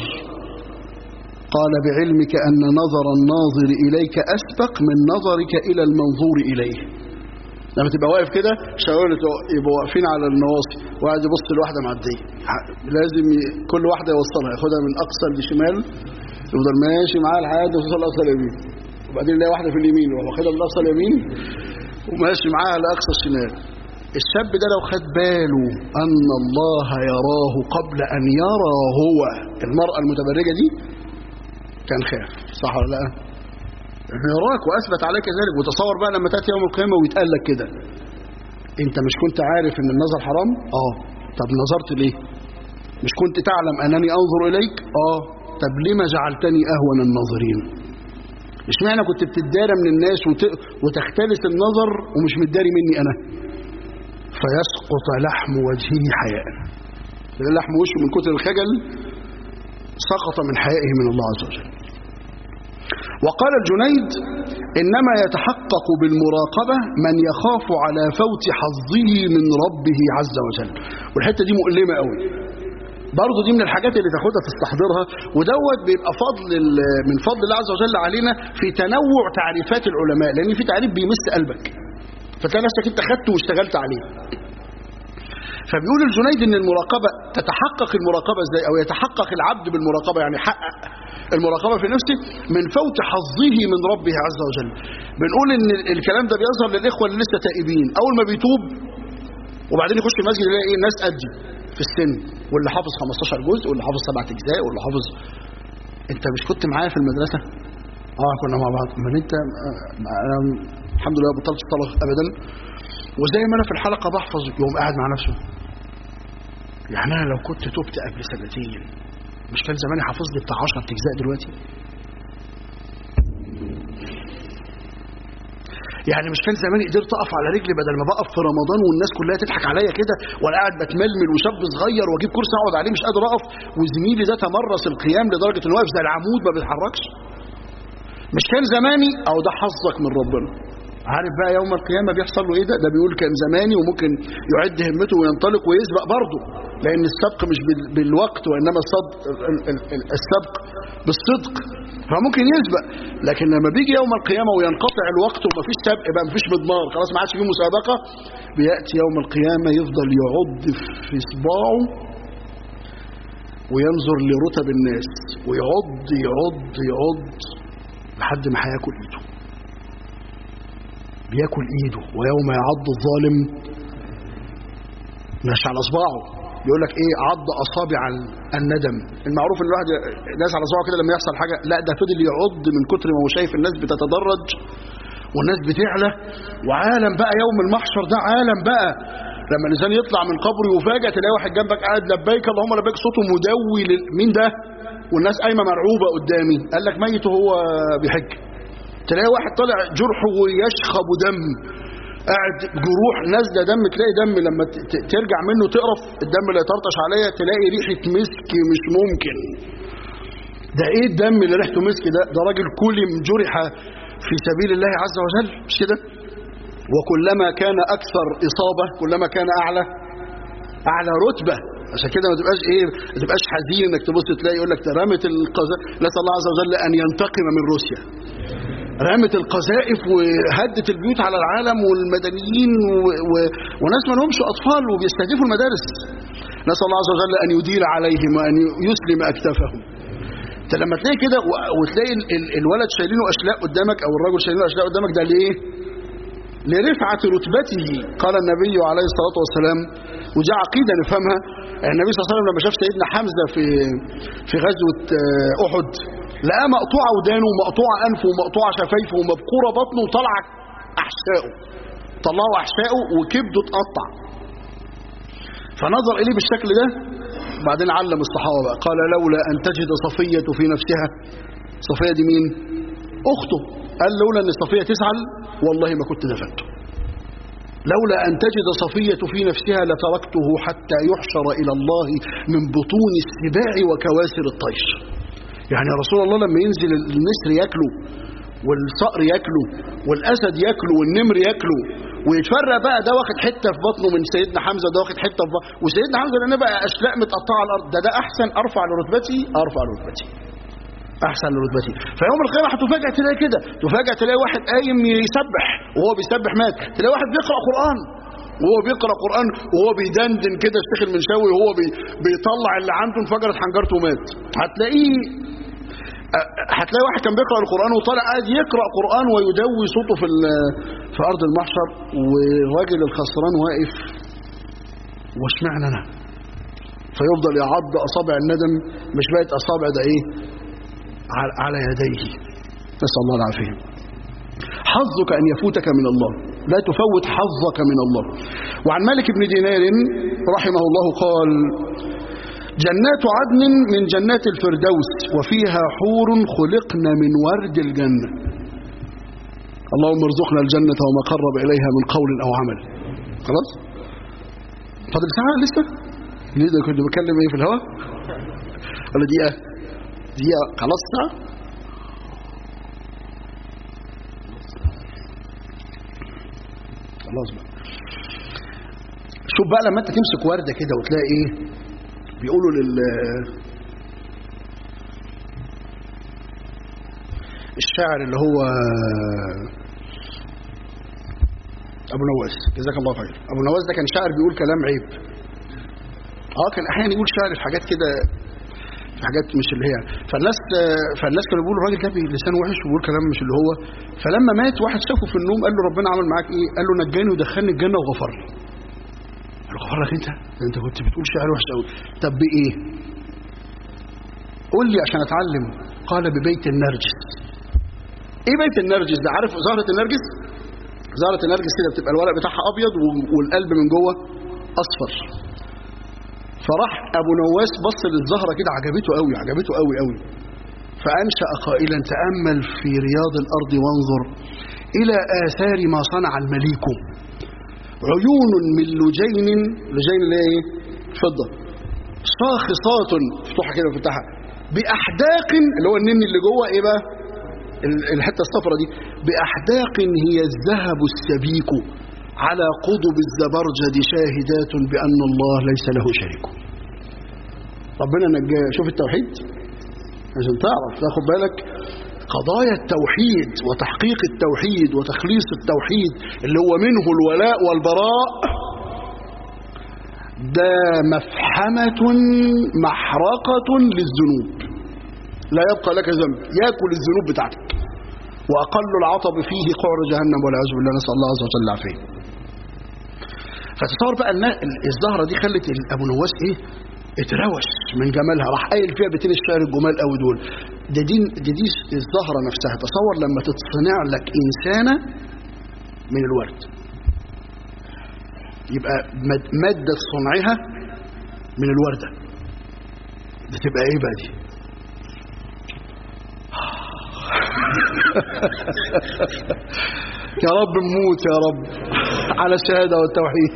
قال بعلمك ان نظر الناظر اليك اسبق من نظرك الى المنظور اليه لما تبقى واقف كده شاور يبقوا واقفين على النواصي وقاعد يبص لواحده معديه لازم ي... كل واحده يوصلها ياخدها من اقصى لشمال يفضل ماشي معاها لحد ما توصل لاقصى اليمين وبعدين يلاقي واحده في اليمين وهو واخدها من اقصى اليمين وماشي معاها لاقصى الشمال الشاب ده لو خد باله ان الله يراه قبل ان يرى هو المراه المتبرجه دي كان خاف صح ولا لا؟ يراك واثبت عليك ذلك وتصور بقى لما تاتي يوم القيامه ويتقال لك كده انت مش كنت عارف ان النظر حرام اه طب نظرت ليه مش كنت تعلم انني انظر اليك اه طب لما جعلتني اهون الناظرين اشمعنى كنت بتدارى من الناس وت... وتختلس النظر ومش متداري مني انا فيسقط لحم وجهه حياء لحم وشه من كتر الخجل سقط من حيائه من الله عز وجل وقال الجنيد إنما يتحقق بالمراقبة من يخاف على فوت حظه من ربه عز وجل والحتة دي مؤلمة قوي برضه دي من الحاجات اللي تاخدها تستحضرها ودوت بيبقى فضل من فضل الله عز وجل علينا في تنوع تعريفات العلماء لأن في تعريف بيمس قلبك فتلاقي نفسك انت خدته واشتغلت عليه فبيقول الجنيد ان المراقبة تتحقق المراقبة ازاي او يتحقق العبد بالمراقبة يعني يحقق المراقبة في نفسه من فوت حظه من ربه عز وجل بنقول ان الكلام ده بيظهر للاخوة اللي لسه تائبين اول ما بيتوب وبعدين يخش المسجد يلاقي ايه ناس قدي في السن واللي حافظ 15 جزء واللي حافظ سبعة اجزاء واللي حافظ انت مش كنت معايا في المدرسة اه كنا مع بعض من انت انا الحمد لله بطلت الصلاة ابدا وزي ما انا في الحلقة بحفظ يوم قاعد مع نفسه يعني انا لو كنت تبت قبل سنتين مش كان زماني حافظ لي بتاع 10 اجزاء دلوقتي يعني مش كان زمان قدرت اقف على رجلي بدل ما بقف في رمضان والناس كلها تضحك عليا كده وانا قاعد بتململ وشاب صغير واجيب كرسي اقعد عليه مش قادر اقف وزميلي ده تمرس القيام لدرجه انه واقف زي العمود ما بيتحركش مش كان زماني او ده حظك من ربنا عارف بقى يوم القيامه بيحصل له ايه ده ده بيقول كان زماني وممكن يعد همته وينطلق ويسبق برضه لان السبق مش بال- بالوقت وانما الصدق ال- ال- ال- السبق بالصدق فممكن يسبق لكن لما بيجي يوم القيامه وينقطع الوقت ومفيش سبق بقى مفيش مضمار خلاص ما عادش فيه مسابقه بياتي يوم القيامه يفضل يعض في صباعه وينظر لرتب الناس ويعض يعض يعض لحد ما هياكل ايده بياكل ايده ويوم يعض الظالم مش على اصبعه يقول لك ايه عض اصابع الندم المعروف ان الواحد ناس على صباعه كده لما يحصل حاجه لا ده فضل يعض من كتر ما هو شايف الناس بتتدرج والناس بتعلى وعالم بقى يوم المحشر ده عالم بقى لما الانسان يطلع من قبره ويفاجئ تلاقي واحد جنبك قاعد لبيك اللهم لبيك صوته مدوي لل... مين ده والناس قايمه مرعوبه قدامي قال لك ميت وهو بيحج تلاقي واحد طالع جرحه ويشخب دم قاعد جروح نازله دم تلاقي دم لما ت- ت- ترجع منه تقرف الدم اللي يطرطش عليا تلاقي ريحه مسك مش ممكن ده ايه الدم اللي ريحته مسك ده ده راجل كلم جرح في سبيل الله عز وجل مش كده وكلما كان اكثر اصابه كلما كان اعلى اعلى رتبه عشان كده ما تبقاش ايه ما تبقاش حزين انك تبص تلاقي يقول لك ده رمت القذائف نسال الله عز وجل ان ينتقم من روسيا رمت القذائف وهدت البيوت على العالم والمدنيين و... و... وناس ما لهمش اطفال وبيستهدفوا المدارس نسال الله عز وجل ان يديل عليهم وان يسلم اكتافهم انت لما تلاقي كده و... وتلاقي ال... ال... الولد شايلينه اشلاء قدامك او الرجل شايلينه اشلاء قدامك ده ليه لرفعة رتبته قال النبي عليه الصلاة والسلام ودي عقيدة نفهمها النبي صلى الله عليه وسلم لما شاف سيدنا حمزة في في غزوة آه، أحد لقاه مقطوعة ودانه ومقطوعة أنفه ومقطوعة شفايفه ومبكورة بطنه وطلع أحشائه طلعوا أحشائه وكبده اتقطع فنظر إليه بالشكل ده بعدين علم الصحابة بقى قال لولا أن تجد صفية في نفسها صفية دي مين أخته قال لولا أن صفية تزعل والله ما كنت دفنته لولا أن تجد صفية في نفسها لتركته حتى يحشر إلى الله من بطون السباع وكواسر الطير يعني يا رسول الله لما ينزل النسر ياكله والصقر ياكله والأسد ياكله والنمر ياكله ويتفرق بقى ده واخد حتة في بطنه من سيدنا حمزة ده واخد حتة في بطنه وسيدنا حمزة لأنه بقى أشلاء متقطعة على الأرض ده ده أحسن أرفع لرتبتي أرفع لرتبتي احسن لرتبتي فيوم القيامه هتفاجئ تلاقي كده تفاجئ تلاقي واحد قايم يسبح وهو بيسبح مات تلاقي واحد بيقرا قران وهو بيقرا قران وهو بيدندن كده الشيخ المنشاوي وهو بي بيطلع اللي عنده انفجرت حنجرته ومات هتلاقيه أ- هتلاقي واحد كان بيقرا القران وطالع قاعد يقرا قران ويدوي صوته في ال- في ارض المحشر والراجل الخسران واقف واشمعنى انا فيفضل يعض اصابع الندم مش بقت اصابع ده ايه على على يديه نسأل الله العافية حظك أن يفوتك من الله لا تفوت حظك من الله وعن مالك بن دينار رحمه الله قال جنات عدن من جنات الفردوس وفيها حور خلقن من ورد الجنة اللهم ارزقنا الجنة وما قرب إليها من قول أو عمل خلاص فاضل ساعة لسه ليه ده كنت بكلم ايه في الهواء ولا دقيقة دقيقة خلاص ساعة خلاص بقى شوف بقى لما انت تمسك وردة كده وتلاقي ايه بيقولوا لل الشاعر اللي هو ابو نواس جزاك الله خير ابو نواس ده كان شاعر بيقول كلام عيب اه كان احيانا يقول شعر في حاجات كده في حاجات مش اللي هي فالناس فالناس كانوا بيقولوا الراجل ده لسانه وحش وبيقول كلام مش اللي هو فلما مات واحد شافه في النوم قال له ربنا عمل معاك ايه قال له نجاني ودخلني الجنه وغفر لي قال له غفر لك انت ده انت كنت بتقول شعر وحش قوي طب بايه قول لي عشان اتعلم قال ببيت النرجس ايه بيت النرجس ده عارف زهره النرجس زهره النرجس كده بتبقى الورق بتاعها ابيض والقلب من جوه اصفر فراح ابو نواس بص للزهره كده عجبته قوي عجبته قوي قوي فانشا قائلا تامل في رياض الارض وانظر إلى آثار ما صنع المليك عيون من لجين لجين اللي هي ايه فضة شاخصات افتحها كده وفتحها بأحداق اللي هو النن اللي جوه ايه بقى ال- الحتة الصفرة دي بأحداق هي الذهب السبيك على قضب الزبرجد شاهدات بأن الله ليس له شريك ربنا نجاه شوف التوحيد عشان تعرف تاخد بالك قضايا التوحيد وتحقيق التوحيد وتخليص التوحيد اللي هو منه الولاء والبراء ده مفحمة محرقة للذنوب لا يبقى لك ذنب ياكل الذنوب بتاعتك وأقل العطب فيه قعر جهنم والعياذ بالله نسأل الله عز وجل العافية فتصور بقى ان الزهرة دي خلت أبو نواس إيه اتروش من جمالها راح قايل فيها بيتين الشعر الجمال قوي دول ده دي, ده دي الزهرة نفسها تصور لما تتصنع لك إنسانة من الورد يبقى ماد- مادة صنعها من الوردة دي تبقى ايه بقى دي يا رب نموت يا رب على الشهادة والتوحيد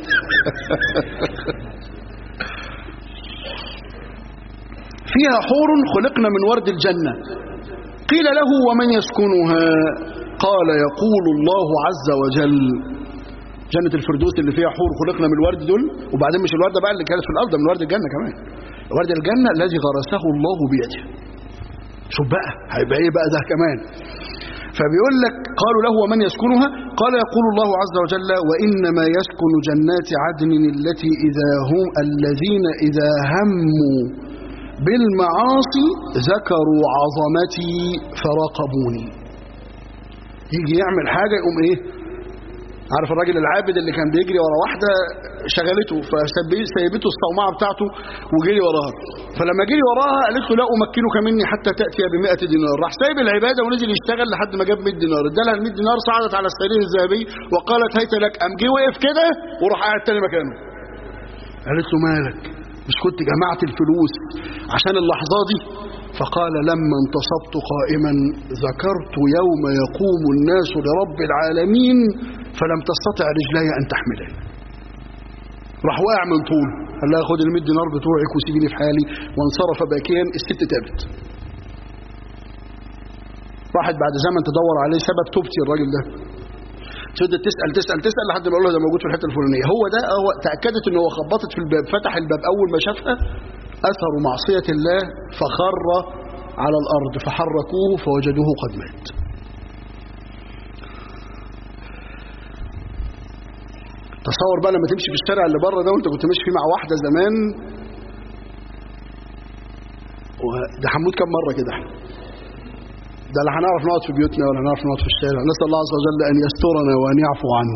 فيها حور خلقنا من ورد الجنة قيل له ومن يسكنها قال يقول الله عز وجل جنة الفردوس اللي فيها حور خلقنا من الورد دول وبعدين مش الوردة بقى اللي كانت في الأرض من ورد الجنة كمان ورد الجنة الذي غرسه الله بيده شوف بقى هيبقى ايه بقى ده كمان فبيقول لك قالوا له ومن يسكنها قال يقول الله عز وجل وإنما يسكن جنات عدن التي إذا هم الذين إذا هموا بالمعاصي ذكروا عظمتي فراقبوني يجي يعمل حاجة يقوم ايه عارف الراجل العابد اللي كان بيجري ورا واحدة شغلته فسيبته الصومعة بتاعته وجري وراها فلما جري وراها قالت له لا أمكنك مني حتى تأتي ب 100 دينار راح سايب العبادة ونزل يشتغل لحد ما جاب 100 دينار ادالها ال 100 دينار صعدت على السرير الذهبي وقالت هيت لك قام جه وقف كده وراح قاعد تاني مكانه قالت له مالك مش كنت جمعت الفلوس عشان اللحظة دي فقال لما انتصبت قائما ذكرت يوم يقوم الناس لرب العالمين فلم تستطع رجلاي أن تحملني راح واقع من طول قال لها خد ال 100 دينار بتوعك وسيبيني في حالي وانصرف باكيا الست تابت راحت بعد زمن تدور عليه سبب توبتي الراجل ده فضلت تسال تسال تسال لحد ما قال له ده موجود في الحته الفلانيه هو ده هو تاكدت ان هو خبطت في الباب فتح الباب اول ما شافها اثر معصيه الله فخر على الارض فحركوه فوجدوه قد مات تصور بقى لما تمشي في الشارع اللي بره ده وانت كنت ماشي فيه مع واحده زمان ده هنموت كم مره كده احنا ده لا هنعرف نقعد في بيوتنا ولا هنعرف نقعد في الشارع نسال الله عز وجل ان يسترنا وان يعفو عنا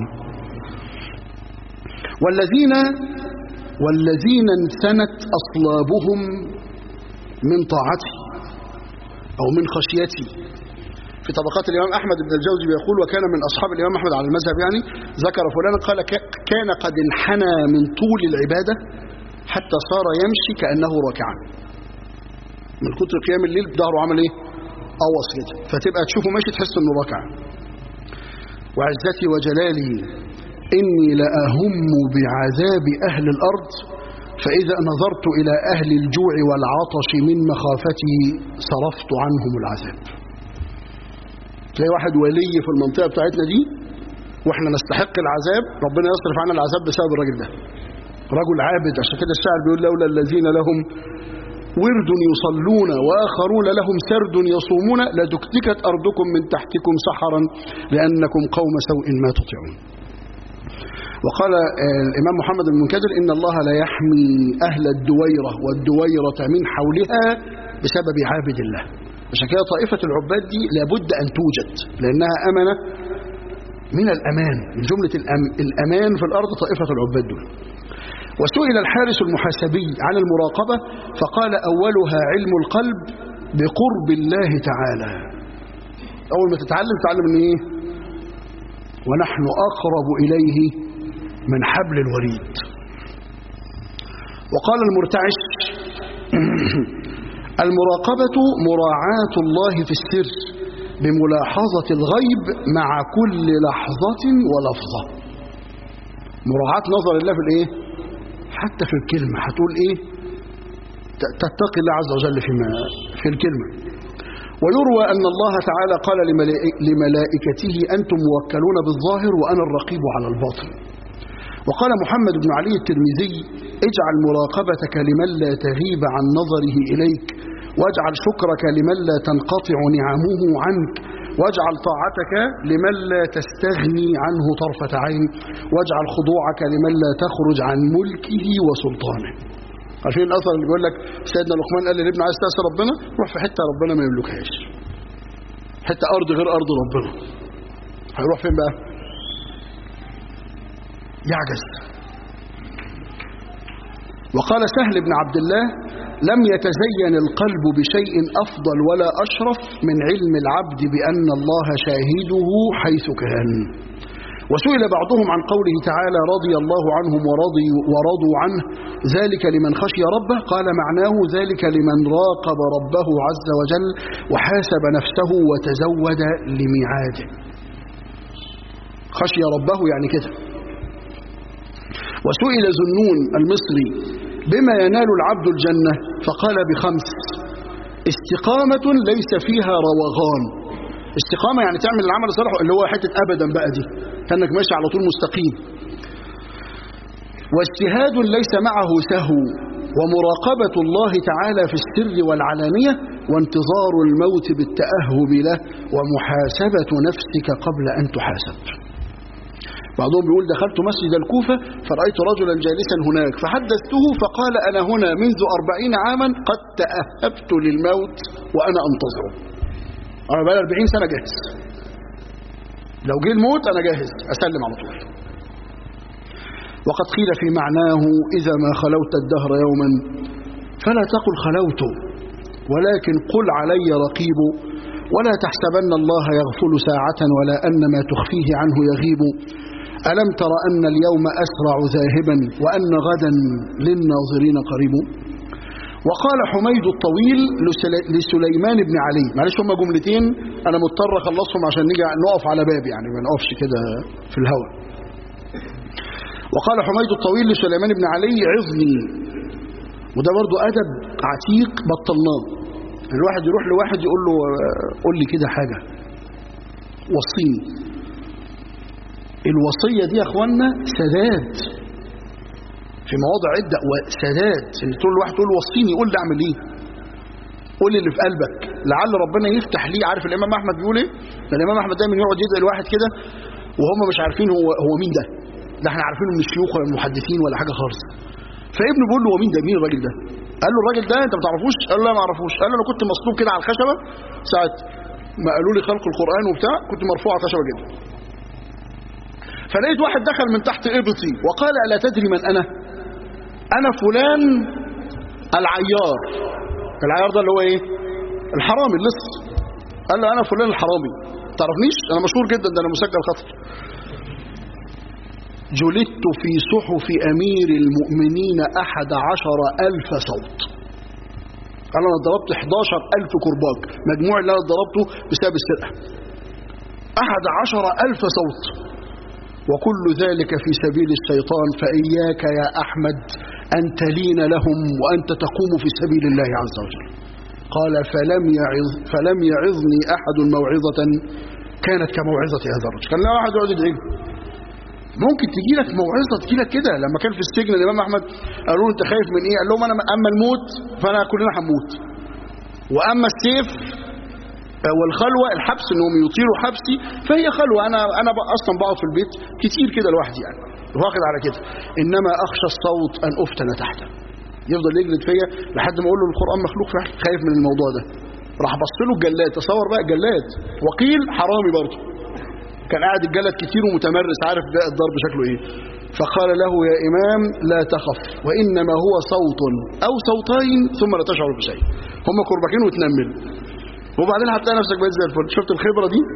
والذين والذين انسنت اصلابهم من طاعته او من خشيته في طبقات الإمام أحمد بن الجوزي بيقول وكان من أصحاب الإمام أحمد على المذهب يعني ذكر فلانا قال كان قد انحنى من طول العبادة حتى صار يمشي كأنه راكعا من كتر قيام الليل ظهره عمل ايه قوص كده فتبقى تشوفه ماشي تحس انه راكع وعزتي وجلالي إني لأهم بعذاب أهل الأرض فإذا نظرت إلى أهل الجوع والعطش من مخافتي صرفت عنهم العذاب تلاقي واحد ولي في المنطقة بتاعتنا دي واحنا نستحق العذاب ربنا يصرف عنا العذاب بسبب الراجل ده رجل عابد عشان كده الشاعر بيقول لولا الذين لهم ورد يصلون وآخرون لهم سرد يصومون لدكتكت أرضكم من تحتكم سحرا لأنكم قوم سوء ما تطيعون وقال الإمام محمد المنكدر إن الله لا يحمي أهل الدويرة والدويرة من حولها بسبب عابد الله عشان كده طائفة العباد دي لابد أن توجد لأنها أمنة من الأمان من جملة الأمان في الأرض طائفة العباد دول وسئل الحارس المحاسبي عن المراقبة فقال أولها علم القلب بقرب الله تعالى أول ما تتعلم تتعلم من إيه ونحن أقرب إليه من حبل الوريد وقال المرتعش المراقبة مراعاة الله في السر بملاحظة الغيب مع كل لحظة ولفظة مراعاة نظر الله في الايه حتى في الكلمة هتقول ايه ت- تتقي الله عز وجل فيما في الكلمة ويروى أن الله تعالى قال لملائ- لملائكته أنتم موكلون بالظاهر وأنا الرقيب على الباطن وقال محمد بن علي الترمذي اجعل مراقبتك لمن لا تغيب عن نظره إليك واجعل شكرك لمن لا تنقطع نعمه عنك واجعل طاعتك لمن لا تستغني عنه طرفة عين واجعل خضوعك لمن لا تخرج عن ملكه وسلطانه عارفين الأثر اللي بيقول لك سيدنا لقمان قال لابنه عايز تعصي ربنا روح في حتة ربنا ما يملكهاش حتة أرض غير أرض ربنا هيروح فين بقى يعجز وقال سهل بن عبد الله لم يتزين القلب بشيء أفضل ولا أشرف من علم العبد بأن الله شاهده حيث كان وسئل بعضهم عن قوله تعالى رضي الله عنهم ورضي ورضوا عنه ذلك لمن خشي ربه قال معناه ذلك لمن راقب ربه عز وجل وحاسب نفسه وتزود لميعاده خشي ربه يعني كده وسئل ذنون المصري بما ينال العبد الجنة فقال بخمس استقامة ليس فيها روغان استقامة يعني تعمل العمل الصالح اللي هو حتة أبدا بقى دي كأنك ماشي على طول مستقيم واجتهاد ليس معه سهو ومراقبة الله تعالى في السر والعلانية وانتظار الموت بالتأهب له ومحاسبة نفسك قبل أن تحاسب بعضهم بيقول دخلت مسجد الكوفة فرأيت رجلا جالسا هناك فحدثته فقال أنا هنا منذ أربعين عاما قد تأهبت للموت وأنا أنتظره أنا بقى 40 سنة جاهز لو جه الموت أنا جاهز أسلم على طول وقد قيل في معناه إذا ما خلوت الدهر يوما فلا تقل خلوت ولكن قل علي رقيب ولا تحسبن الله يغفل ساعة ولا أن ما تخفيه عنه يغيب ألم تر أن اليوم أسرع ذاهبا وأن غدا للناظرين قريب وقال حميد الطويل لسلي- لسليمان بن علي معلش هما جملتين أنا مضطر أخلصهم عشان نيجي نقف على باب يعني ما نقفش كده في الهواء وقال حميد الطويل لسليمان بن علي عظني وده برضو أدب عتيق بطلناه الواحد يروح لواحد يقول له آه، قول لي كده حاجة وصيني الوصية دي يا اخوانا سداد في مواضع عدة وسداد ان تقول لواحد تقول له وصيني قول لي اعمل ايه قول لي اللي في قلبك لعل ربنا يفتح ليه عارف الامام احمد بيقول ايه ده الامام احمد دايما يقعد يدعي الواحد كده وهم مش عارفين هو هو مين ده ده احنا عارفينه من الشيوخ ولا من المحدثين ولا حاجه خالص فابنه بيقول له هو مين ده مين الراجل ده قال له الراجل ده انت ما تعرفوش قال له لا ما اعرفوش قال له انا كنت مصلوب كده على الخشبه ساعه ما قالوا لي خلق القران وبتاع كنت مرفوع على الخشبه كده فلقيت واحد دخل من تحت ابطي وقال الا تدري من انا انا فلان العيار العيار ده اللي هو ايه الحرامي اللص قال له انا فلان الحرامي تعرفنيش انا مشهور جدا ده انا مسجل خطر جلدت في صحف امير المؤمنين احد عشر الف صوت قال انا ضربت 11 الف كرباج مجموع اللي انا ضربته بسبب السرقه احد عشر الف صوت وكل ذلك في سبيل الشيطان فإياك يا أحمد أن تلين لهم وأنت تقوم في سبيل الله عز وجل قال فلم يعظ فلم يعظني أحد موعظة كانت كموعظة هذا الرجل كان لا واحد يقعد يدعي له. ممكن تجي لك موعظة تجي لك كده لما كان في السجن الإمام أحمد قالوا له أنت خايف من إيه؟ قال لهم أنا أما الموت فأنا كلنا هنموت وأما السيف والخلوة الحبس انهم يطيروا حبسي فهي خلوة انا انا ب- اصلا بقعد في البيت كتير كده لوحدي يعني واخد على كده انما اخشى الصوت ان افتن تحته يفضل يجلد فيا لحد ما اقول له القران مخلوق فعلا خايف من الموضوع ده راح بص له الجلاد تصور بقى الجلاد وقيل حرامي برضه كان قاعد الجلد كتير ومتمرس عارف ده الضرب شكله ايه فقال له يا امام لا تخف وانما هو صوت او صوتين ثم لا تشعر بشيء هم كرباكين وتنمل وبعدين هتلاقي نفسك بقيت زي الفل شفت الخبره دي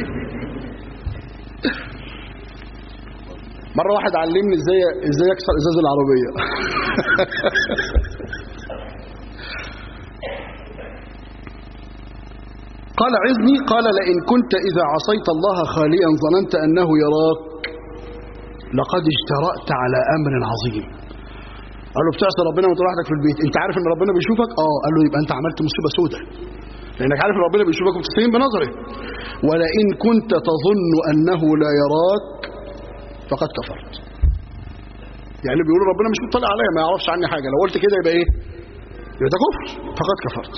مره واحد علمني ازاي ازاي اكسر ازاز العربيه فقال عظني قال لئن كنت إذا عصيت الله خاليا ظننت أنه يراك لقد اجترأت على أمر عظيم قال له بتعصي ربنا وانت لوحدك في البيت انت عارف ان ربنا بيشوفك اه قال له يبقى انت عملت مصيبه سوداء لانك عارف ان ربنا بيشوفك وبتستهين بنظره ولئن كنت تظن انه لا يراك فقد كفرت يعني بيقولوا ربنا مش مطلع عليا ما يعرفش عني حاجه لو قلت كده يبقى ايه يبقى ده كفر فقد كفرت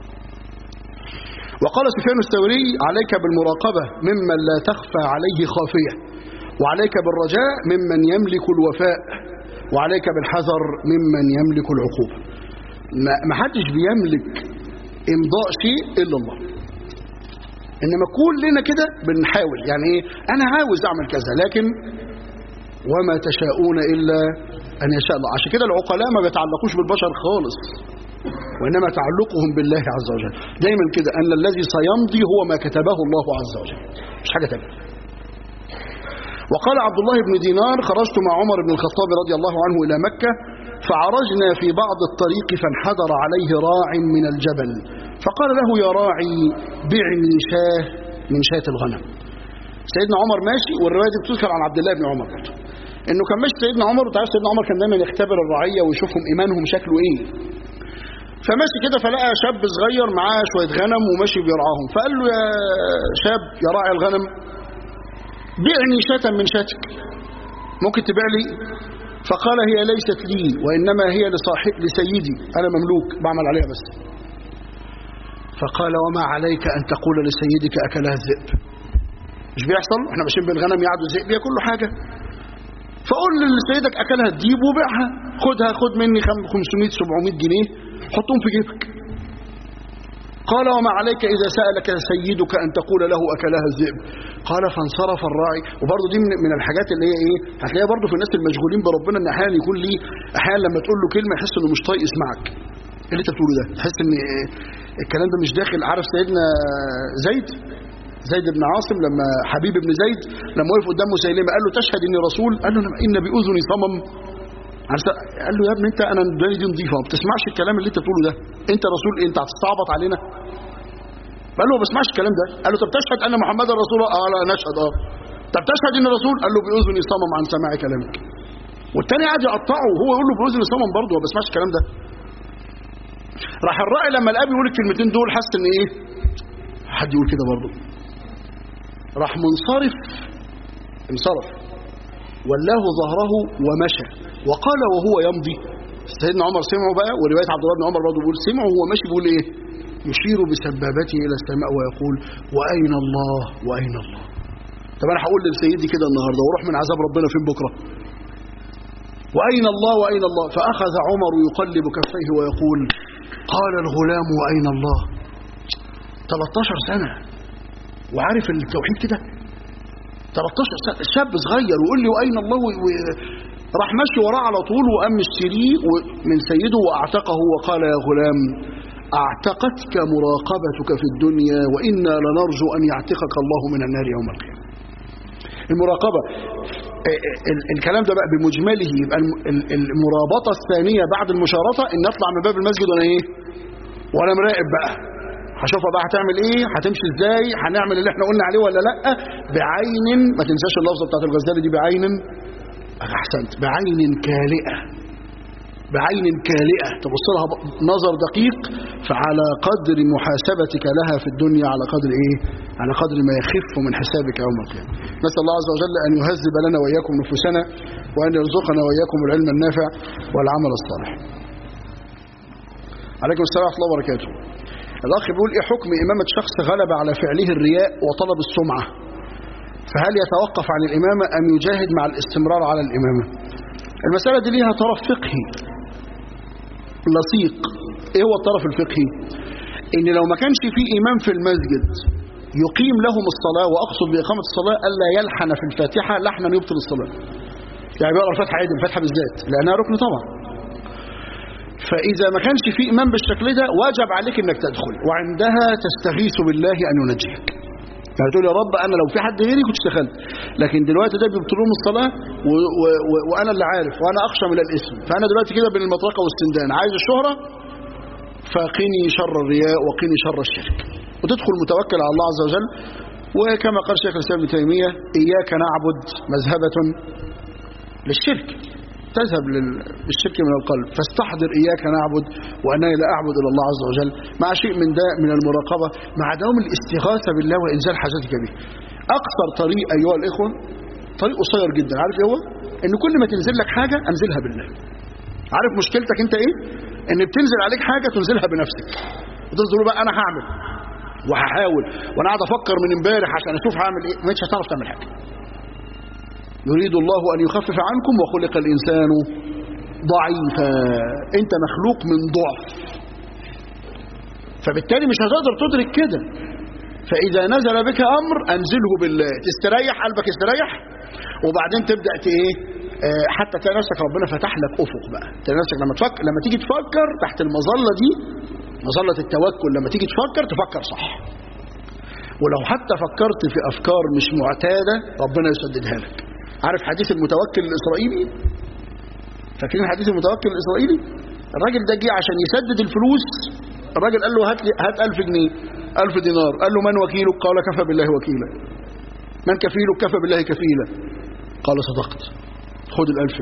وقال سفيان الثوري عليك بالمراقبة ممن لا تخفى عليه خافية وعليك بالرجاء ممن يملك الوفاء وعليك بالحذر ممن يملك العقوبة ما حدش بيملك إمضاء شيء إلا الله إنما كلنا كده بنحاول يعني إيه أنا عاوز أعمل كذا لكن وما تشاءون إلا أن يشاء الله عشان كده العقلاء ما بيتعلقوش بالبشر خالص وإنما تعلقهم بالله عز وجل دايما كده أن الذي سيمضي هو ما كتبه الله عز وجل مش حاجة تانية وقال عبد الله بن دينار خرجت مع عمر بن الخطاب رضي الله عنه إلى مكة فعرجنا في بعض الطريق فانحدر عليه راع من الجبل فقال له يا راعي بعني شاه من شاة الغنم سيدنا عمر ماشي والرواية دي بتذكر عن عبد الله بن عمر برضه انه كان ماشي سيدنا عمر وتعرف سيدنا عمر كان دايما يختبر الرعية ويشوفهم ايمانهم شكله ايه فماشي كده فلقى شاب صغير معاه شوية غنم وماشي بيرعاهم فقال له يا شاب يا راعي الغنم بعني شاة من شاتك ممكن تبيع لي فقال هي ليست لي وإنما هي لصاحب لسيدي أنا مملوك بعمل عليها بس فقال وما عليك أن تقول لسيدك أكلها الذئب مش بيحصل احنا ماشيين بالغنم يعدوا الذئب ياكل له حاجة فقول لسيدك أكلها الديب وبيعها خدها خد مني 500 700 جنيه حطهم في جيبك قال وما عليك إذا سألك سيدك أن تقول له أكلها الذئب قال فانصرف الراعي وبرضه دي من من الحاجات اللي هي إيه هتلاقيها برضه في الناس المشغولين بربنا إن أحيانا يكون ليه أحيانا لما تقول له كلمة يحس إنه مش طايق يسمعك إيه اللي أنت بتقوله ده تحس إن الكلام ده مش داخل عارف سيدنا زيد زيد بن عاصم لما حبيب بن زيد لما وقف قدام مسيلمة قال له تشهد إني رسول قال له إن بأذني صمم قال له يا ابني انت انا وداني دي نظيفه ما بتسمعش الكلام اللي انت بتقوله ده انت رسول ايه انت هتستعبط علينا قال له ما بسمعش الكلام ده قال له طب تشهد ان محمدا رسول الله اه لا نشهد اه طب تشهد ان رسول قال له باذني صمم عن سماع كلامك والتاني قاعد يقطعه وهو يقول له باذني صمم برضه ما بسمعش الكلام ده راح الراعي لما الاب يقول الكلمتين دول حس ان ايه حد يقول كده برضه راح منصرف انصرف ولاه ظهره ومشى وقال وهو يمضي سيدنا عمر سمعه بقى وروايه عبد الله بن عمر برضه بيقول سمعه وهو ماشي بيقول ايه يشير بسبابته الى السماء ويقول واين الله واين الله طب انا هقول لسيدي كده النهارده واروح من عذاب ربنا فين بكره واين الله واين الله فاخذ عمر يقلب كفيه ويقول قال الغلام واين الله 13 سنه وعارف التوحيد كده 13 سنه شاب صغير ويقول لي واين الله و... و... راح ماشي وراه على طول وقام مشتريه من سيده واعتقه وقال يا غلام اعتقتك مراقبتك في الدنيا وانا لنرجو ان يعتقك الله من النار يوم القيامه المراقبه الكلام ده بقى بمجمله يبقى المرابطه الثانيه بعد المشارطه ان اطلع من باب المسجد وانا ايه وانا مراقب بقى هشوفها بقى هتعمل ايه هتمشي ازاي هنعمل اللي احنا قلنا عليه ولا لا بعين ما تنساش اللفظه بتاعت الغزالي دي بعين احسنت بعين كالئه بعين كالئه تبص لها نظر دقيق فعلى قدر محاسبتك لها في الدنيا على قدر ايه على قدر ما يخف من حسابك يوم القيامه نسال الله عز وجل ان يهذب لنا واياكم نفوسنا وان يرزقنا واياكم العلم النافع والعمل الصالح عليكم السلام ورحمه الله وبركاته الاخ بيقول ايه حكم امامه شخص غلب على فعله الرياء وطلب السمعه فهل يتوقف عن الامامه ام يجاهد مع الاستمرار على الامامه المساله دي ليها طرف فقهي لصيق ايه هو الطرف الفقهي ان لو ما كانش في امام في المسجد يقيم لهم الصلاة واقصد باقامة الصلاة الا يلحن في الفاتحة لحنا يبطل الصلاة يعني بيقرا الفاتحة عادي الفاتحة بالذات لانها ركن طبعا فاذا ما كانش في امام بالشكل ده واجب عليك انك تدخل وعندها تستغيث بالله ان ينجيك يعني تقول يا رب انا لو في حد غيري كنت اشتغلت لكن دلوقتي ده بيبطلون الصلاه و و و وانا اللي عارف وانا اخشى من الاسم فانا دلوقتي كده بين المطرقه والسندان عايز الشهره فقني شر الرياء وقني شر الشرك وتدخل متوكل على الله عز وجل وكما قال شيخ الإسلام ابن تيمية إياك نعبد مذهبة للشرك تذهب للشرك من القلب فاستحضر إياك نعبد وأنني لا أعبد إلا الله عز وجل مع شيء من ده من المراقبة مع دوام الاستغاثة بالله وإنزال حاجتك به أقصر طريق أيها الإخوة طريق قصير جدا عارف ايه هو ان كل ما تنزل لك حاجة انزلها بالله عارف مشكلتك انت ايه ان بتنزل عليك حاجة تنزلها بنفسك وتنزل بقى انا هعمل وهحاول وانا قاعد افكر من امبارح عشان اشوف هعمل ايه مش هتعرف تعمل حاجه يريد الله ان يخفف عنكم وخلق الانسان ضعيفا انت مخلوق من ضعف فبالتالي مش هتقدر تدرك كده فاذا نزل بك امر انزله بالله تستريح قلبك يستريح وبعدين تبدا ايه آه حتى تلاقي نفسك ربنا فتح لك افق بقى تلاقي نفسك لما تفكر لما تيجي تفكر تحت المظله دي مظله التوكل لما تيجي تفكر تفكر صح ولو حتى فكرت في افكار مش معتاده ربنا يسددها لك عارف حديث المتوكل الاسرائيلي فاكرين حديث المتوكل الاسرائيلي الراجل ده جه عشان يسدد الفلوس الراجل قال له هات لي هات 1000 جنيه 1000 دينار قال له من وكيلك قال كفى بالله وكيلا من كفيلك كفى بالله كفيلا قال صدقت خد ال1000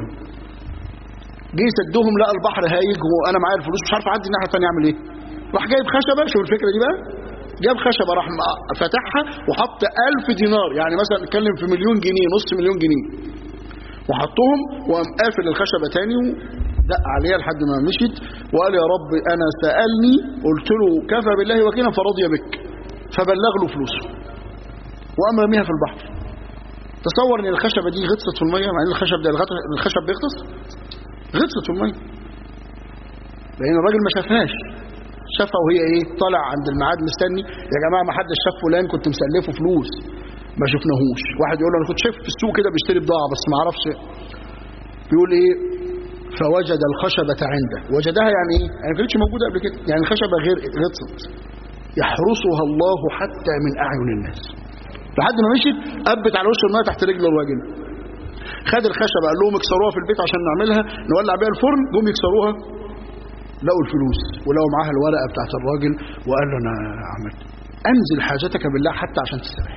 جه يسدهم لقى البحر هايج وانا معايا الفلوس مش عارف اعدي الناحيه الثانيه اعمل ايه راح جايب خشبه شوف الفكره دي بقى جاب خشبه راح فتحها وحط 1000 دينار يعني مثلا نتكلم في مليون جنيه نص مليون جنيه وحطهم وقام قافل الخشبه تاني ودق عليها لحد ما مشيت وقال يا رب انا سالني قلت له كفى بالله وكيلا فرضي بك فبلغ له فلوسه وقام رميها في البحر تصور ان الخشبه دي غطست في الميه مع ان الخشب ده الخشب بيغطس غطست في الميه لان الراجل ما شافهاش شافها وهي ايه طالع عند الميعاد مستني يا جماعه ما حدش شاف فلان كنت مسلفه فلوس ما شفناهوش واحد يقول له انا كنت شايف في السوق كده بيشتري بضاعه بس ما اعرفش بيقول ايه فوجد الخشبة عنده وجدها يعني ايه يعني ما كانتش موجودة قبل كده يعني الخشبة غير غطست يحرسها الله حتى من اعين الناس لحد ما مشيت قبت على وش الميه تحت رجل الراجل خد الخشبة قال لهم اكسروها في البيت عشان نعملها نولع بيها الفرن جم يكسروها لقوا الفلوس ولقوا معاها الورقة بتاعت الراجل وقال له انا عملت انزل حاجتك بالله حتى عشان تستريح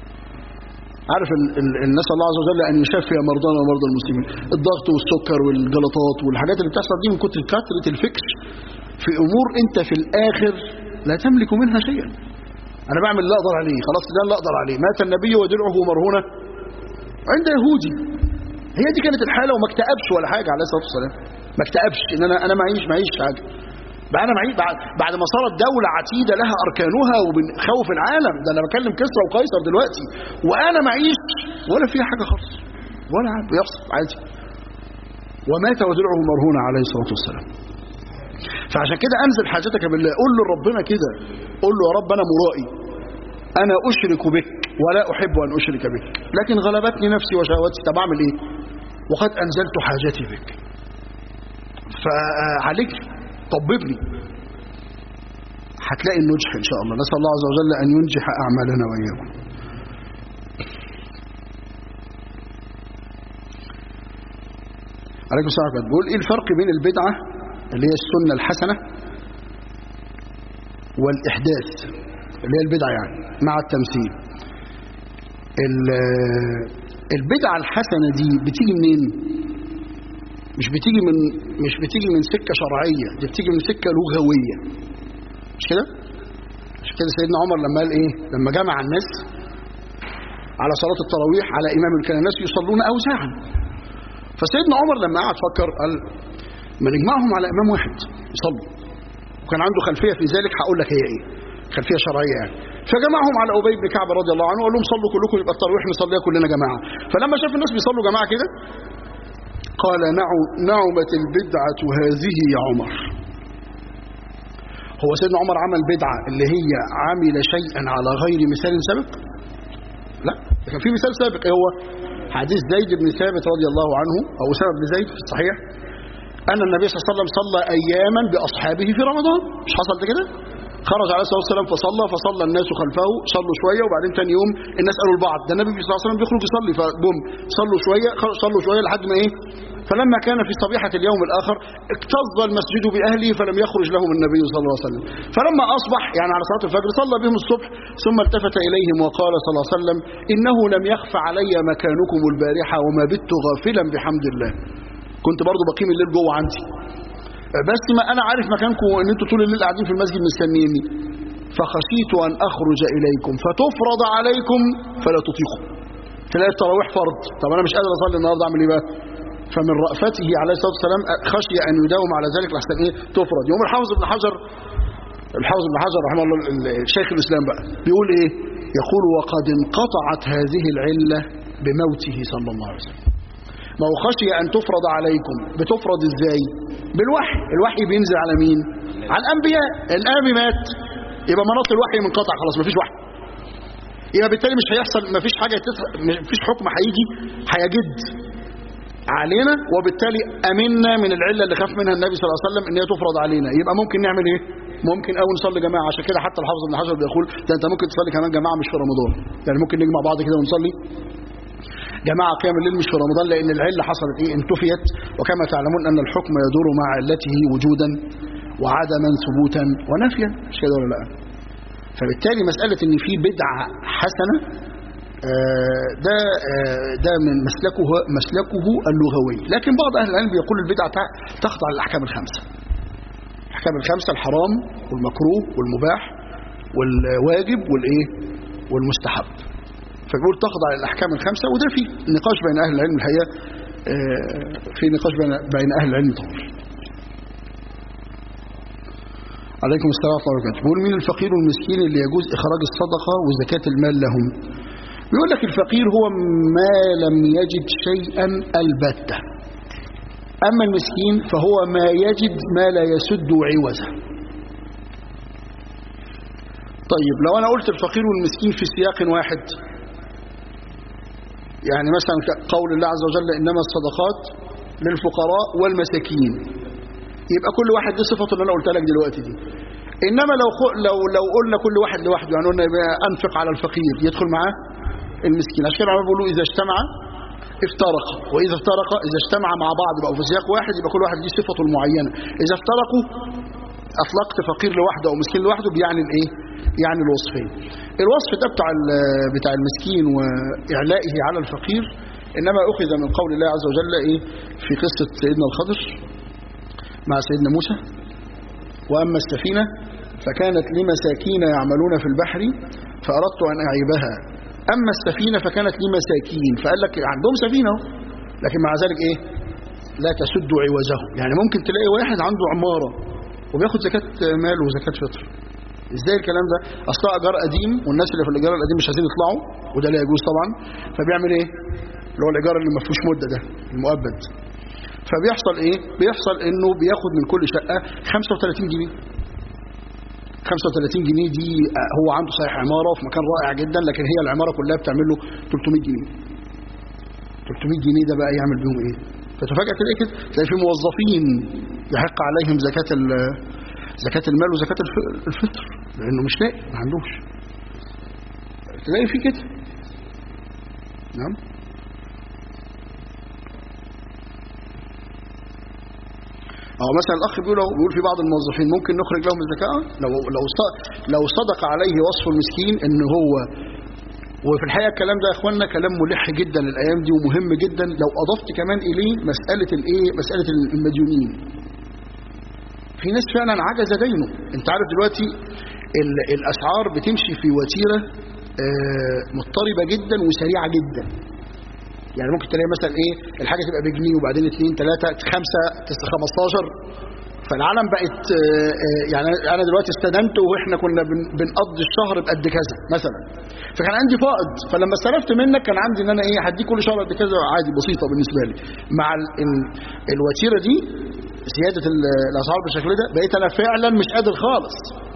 عارف ال ال الناس الله عز وجل ان يشفي مرضانا ومرضى المسلمين الضغط والسكر والجلطات والحاجات اللي بتحصل دي من كتر كثره الفكر في امور انت في الاخر لا تملك منها شيئا انا بعمل اللي اقدر عليه خلاص ده اللي اقدر عليه مات النبي ودرعه مرهونه عند يهودي هي دي كانت الحاله وما اكتئبش ولا حاجه عليه الصلاه والسلام ما اكتئبش ان انا انا معيش معيش حاجه بقى انا معي بعد, بعد ما صارت دولة عتيدة لها أركانها وبنخوف العالم ده أنا بكلم كسرى وقيصر دلوقتي وأنا معيش ولا فيها حاجة خالص ولا عاد بيحصل عادي ومات ودرعه مرهونة عليه الصلاة والسلام فعشان كده أنزل حاجتك بالله قول له ربنا كده قول له يا رب أنا مرائي أنا أشرك بك ولا أحب أن أشرك بك لكن غلبتني نفسي وشهوتي طب أعمل إيه وقد أنزلت حاجتي بك فعليك طببني هتلاقي النجح ان شاء الله نسال الله عز وجل ان ينجح اعمالنا واياكم عليكم السلام عليكم بيقول ايه الفرق بين البدعه اللي هي السنه الحسنه والاحداث اللي هي البدعه يعني مع التمثيل البدعه الحسنه دي بتيجي منين مش بتيجي من مش بتيجي من سكه شرعيه دي بتيجي من سكه لغويه مش كده مش كده سيدنا عمر لما قال ايه لما جمع الناس على صلاه التراويح على امام كان الناس يصلون اوساعا فسيدنا عمر لما قعد فكر قال ما نجمعهم على امام واحد يصلوا وكان عنده خلفيه في ذلك هقول لك هي ايه خلفيه شرعيه يعني فجمعهم على ابي بن كعب رضي الله عنه وقال لهم صلوا كلكم يبقى التراويح نصليها كلنا جماعه فلما شاف الناس بيصلوا جماعه كده قال نعمت البدعة هذه يا عمر هو سيدنا عمر عمل بدعة اللي هي عمل شيئا على غير مثال سابق لا كان في مثال سابق هو حديث زيد بن ثابت رضي الله عنه أو أسامة بن زيد في الصحيح أن النبي صلى الله عليه وسلم صلى أياما بأصحابه في رمضان مش حصل ده كده خرج عليه الصلاه والسلام فصلى فصلى الناس خلفه صلوا شويه وبعدين ثاني يوم الناس قالوا لبعض ده النبي صلى الله عليه وسلم بيخرج يصلي فجم صلوا شويه صلوا شويه لحد ما ايه فلما كان في صبيحة اليوم الآخر اكتظ المسجد بأهله فلم يخرج لهم النبي صلى الله عليه وسلم فلما أصبح يعني على صلاة الفجر صلى بهم الصبح ثم التفت إليهم وقال صلى الله عليه وسلم إنه لم يخف علي مكانكم البارحة وما بت غافلا بحمد الله كنت برضو بقيم الليل جوه عندي بس ما أنا عارف مكانكم وإن أنتوا طول الليل قاعدين في المسجد مستنيني فخشيت أن أخرج إليكم فتفرض عليكم فلا تطيقوا تلاقي التراويح فرض طب أنا مش قادر أصلي النهاردة أعمل إيه بقى فمن رأفته عليه الصلاة والسلام خشي أن يداوم على ذلك لحسن إيه تفرض يوم الحافظ ابن حجر الحافظ ابن حجر رحمه الله الشيخ الإسلام بقى بيقول إيه يقول وقد انقطعت هذه العلة بموته صلى الله عليه وسلم ما هو خشي أن تفرض عليكم بتفرض إزاي بالوحي الوحي بينزل على مين على الأنبياء النبي مات يبقى مناط الوحي منقطع خلاص مفيش وحي يبقى بالتالي مش هيحصل مفيش حاجة مفيش حكم هيجي هيجد علينا وبالتالي أمنا من العلة اللي خاف منها النبي صلى الله عليه وسلم ان هي تفرض علينا يبقى ممكن نعمل ايه ممكن أول نصلي جماعة عشان كده حتى الحافظ ابن حجر بيقول ده انت ممكن تصلي كمان جماعة مش في رمضان يعني ممكن نجمع بعض كده ونصلي جماعة قيام الليل مش في رمضان لأن العلة حصلت إيه انتفيت وكما تعلمون أن الحكم يدور مع علته وجودا وعدما ثبوتا ونفيا مش كده ولا لا فبالتالي مسألة ان في بدعة حسنة ده ده من مسلكه مسلكه اللغوي لكن بعض أهل العلم يقول البدعة تخضع للأحكام الخمسة الأحكام الخمسة الحرام والمكروه والمباح والواجب والإيه والمستحب فبيقول تخضع للأحكام الخمسة وده في نقاش بين أهل العلم الحقيقة في نقاش بين بين أهل العلم طبعا عليكم السلام ورحمة الله وبركاته بيقول مين الفقير والمسكين اللي يجوز إخراج الصدقة وزكاة المال لهم بيقول لك الفقير هو ما لم يجد شيئا البتة أما المسكين فهو ما يجد ما لا يسد عوزه طيب لو أنا قلت الفقير والمسكين في سياق واحد يعني مثلا قول الله عز وجل إنما الصدقات للفقراء والمساكين يبقى كل واحد دي صفته اللي أنا قلتها لك دلوقتي دي إنما لو لو لو قلنا كل واحد لوحده يعني قلنا أنفق على الفقير يدخل معاه المسكين عشان كده بيقولوا إذا اجتمع افترق وإذا افترق إذا اجتمع مع بعض بقوا في سياق واحد يبقى كل واحد ليه صفته المعينة إذا افترقوا أطلقت فقير لوحده أو مسكين لوحده بيعني الإيه؟ يعني الوصفين الوصف ده بتاع بتاع المسكين وإعلائه على الفقير إنما أخذ من قول الله عز وجل إيه في قصة سيدنا الخضر مع سيدنا موسى وأما السفينة فكانت لمساكين يعملون في البحر فأردت أن أعيبها أما السفينة فكانت لمساكين فقال لك عندهم سفينة لكن مع ذلك إيه لا تسد عوزه يعني ممكن تلاقي واحد عنده عمارة وبياخد زكاة مال وزكاة فطر ازاي الكلام ده اصلا ايجار قديم والناس اللي في الايجار القديم مش عايزين يطلعوا وده لا يجوز طبعا فبيعمل ايه اللي هو الايجار اللي ما فيهوش مده ده المؤبد فبيحصل ايه بيحصل انه بياخد من كل شقه 35 جنيه 35 جنيه دي هو عنده صحيح عماره في مكان رائع جدا لكن هي العماره كلها بتعمل له 300 جنيه 300 جنيه ده بقى يعمل بيهم ايه فتفاجئ تلاقي كده تلاقي في موظفين يحق عليهم زكاه زكاة المال وزكاة الفطر لأنه مش لاقي ما عندوش تلاقي في كده نعم أو مثلا الأخ بيقول بيقول في بعض الموظفين ممكن نخرج لهم الزكاة لو لو لو صدق عليه وصف المسكين إن هو وفي الحقيقة الكلام ده يا إخواننا كلام ملح جدا الأيام دي ومهم جدا لو أضفت كمان إليه مسألة الإيه مسألة المديونين في ناس فعلا عجز دينه انت عارف دلوقتي الاسعار بتمشي في وتيره مضطربه جدا وسريعه جدا يعني ممكن تلاقي مثلا ايه الحاجه تبقى بجنيه وبعدين 2 3 5 15 فالعالم بقت يعني انا دلوقتي استدنت واحنا كنا بنقضي الشهر بقد كذا مثلا فكان عندي فائض فلما استلفت منك كان عندي ان انا ايه هديك كل شهر قد كذا عادي بسيطه بالنسبه لي مع الوتيره دي زيادة الأسعار بالشكل ده بقيت أنا فعلا مش قادر خالص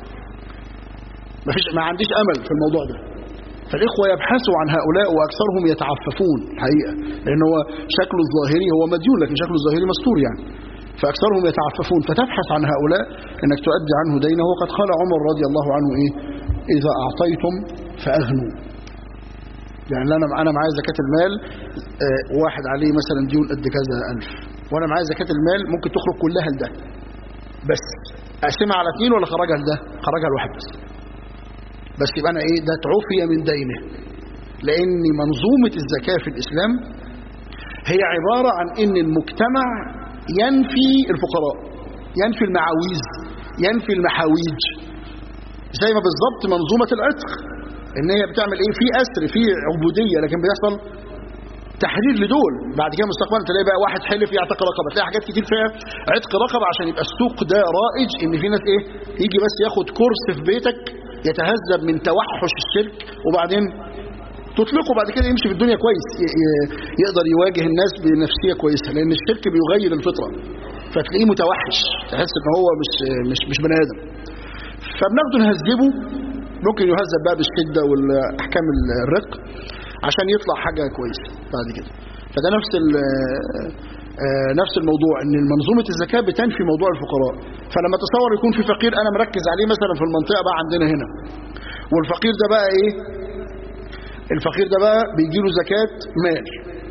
مفيش ما عنديش أمل في الموضوع ده فالإخوة يبحثوا عن هؤلاء وأكثرهم يتعففون الحقيقة لأن هو شكله الظاهري هو مديون لكن شكله الظاهري مستور يعني فأكثرهم يتعففون فتبحث عن هؤلاء أنك تؤدي عنه دينه وقد قال عمر رضي الله عنه إيه إذا أعطيتم فأغنوا يعني أنا أنا معايا زكاة المال واحد عليه مثلا ديون قد كذا ألف وانا معايا زكاه المال ممكن تخرج كلها لده بس اقسمها على اثنين ولا خرجها لده خرجها لواحد بس بس يبقى انا ايه ده تعفي من دينه لان منظومه الزكاه في الاسلام هي عباره عن ان المجتمع ينفي الفقراء ينفي المعاويز ينفي المحاويج زي ما بالظبط منظومه العتق ان هي بتعمل ايه في اسر في عبوديه لكن بيحصل تحرير لدول بعد كده مستقبلا تلاقي بقى واحد حلف يعتق رقبه تلاقي حاجات كتير فيها عتق رقبه عشان يبقى السوق ده رائج ان في ناس ايه يجي بس ياخد كورس في بيتك يتهذب من توحش الشرك وبعدين تطلقه بعد كده يمشي في الدنيا كويس يقدر يواجه الناس بنفسيه كويسه لان الشرك بيغير الفطره فتلاقيه متوحش تحس ان هو مش مش مش بني ادم فبناخده نهذبه ممكن يهذب بقى بالشده والاحكام الرق عشان يطلع حاجه كويسه بعد كده فده نفس نفس الموضوع ان منظومه الزكاه بتنفي موضوع الفقراء فلما تصور يكون في فقير انا مركز عليه مثلا في المنطقه بقى عندنا هنا والفقير ده بقى ايه الفقير ده بقى بيجي له زكاه مال